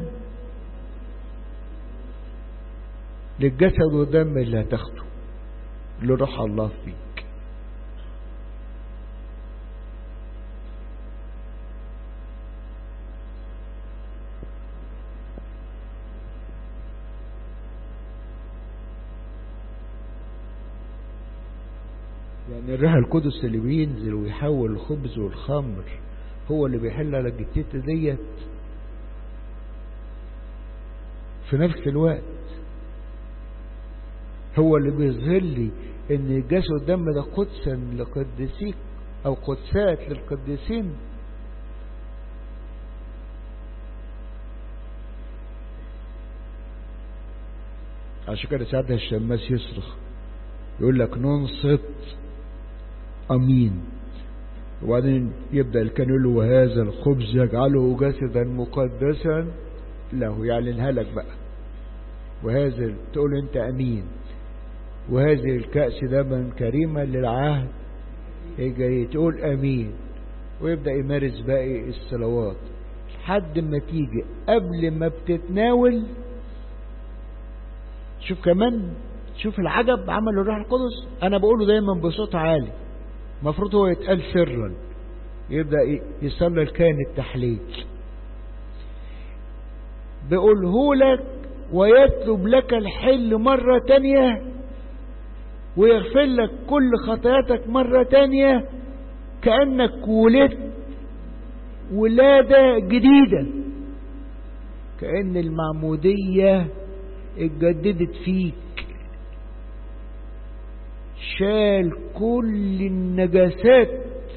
[SPEAKER 1] للجسد والدم اللي هتاخده اللي روح الله فيك يعني الروح القدس اللي بينزل ويحول الخبز والخمر هو اللي بيحل على الجتيت ديت في نفس الوقت هو اللي بيظهر لي ان الجسد والدم ده قدسا لقدسيك او قدسات للقديسين عشان كده ساعتها الشماس يصرخ يقول لك ننصت امين وبعدين يبدأ الكان يقول له وهذا الخبز يجعله جسدا مقدسا له يعلنها لك بقى وهذا تقول انت امين وهذه الكأس دما كريما للعهد الجديد تقول امين ويبدأ يمارس باقي الصلوات لحد ما تيجي قبل ما بتتناول شوف كمان شوف العجب عمل الروح القدس انا بقوله دايما بصوت عالي المفروض هو يتقال سرا يبدأ يصلي الكائن التحليل بقوله لك ويطلب لك الحل مرة تانية ويغفر لك كل خطاياتك مرة تانية كأنك ولدت ولادة جديدة كأن المعمودية اتجددت فيك شال كل النجاسات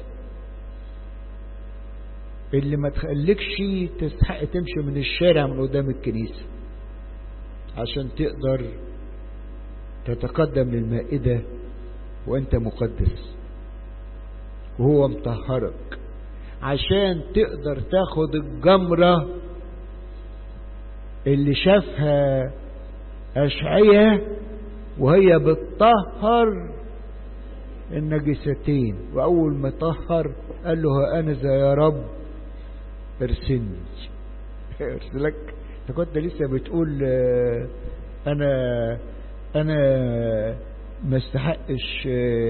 [SPEAKER 1] اللي ما تخليكش تستحق تمشي من الشارع من قدام الكنيسة عشان تقدر تتقدم للمائدة وانت مقدس وهو مطهرك عشان تقدر تاخد الجمرة اللي شافها أشعية وهي بتطهر النجستين وأول ما طهر قال له أنا ذا يا رب ارسلني ارسلك انت كنت لسه بتقول انا انا ما استحقش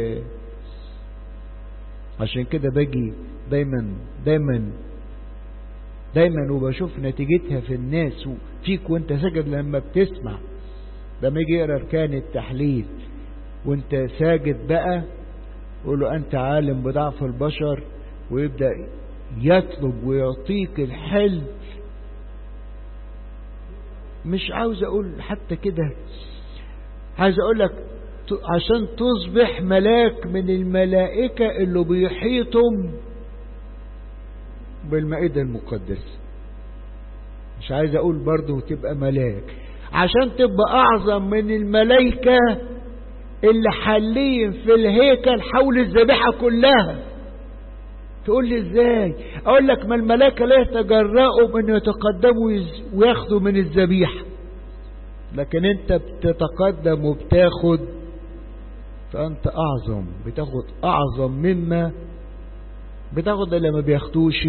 [SPEAKER 1] عشان كده باجي دايما دايما دايما وبشوف نتيجتها في الناس وفيك وانت ساجد لما بتسمع لما يجي يقرا اركان التحليل وانت ساجد بقى قول له انت عالم بضعف البشر ويبدا يطلب ويعطيك الحل مش عاوز اقول حتى كده عايز اقول لك عشان تصبح ملاك من الملائكة اللي بيحيطهم بالمائدة المقدسة مش عايز اقول برضه تبقى ملاك عشان تبقى اعظم من الملائكة اللي حالين في الهيكل حول الذبيحة كلها تقول لي ازاي اقول لك ما الملائكة لا يتجرأوا من يتقدموا وياخدوا من الذبيحة لكن انت بتتقدم وبتاخد فانت اعظم بتاخد اعظم مما بتاخد اللي ما بياخدوش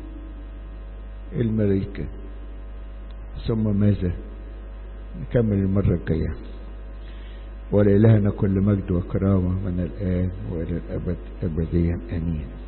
[SPEAKER 1] الملائكة ثم ماذا نكمل المرة الجاية ولإلهنا كل مجد وكرامة من الآن وإلى الأبد أبديا أمين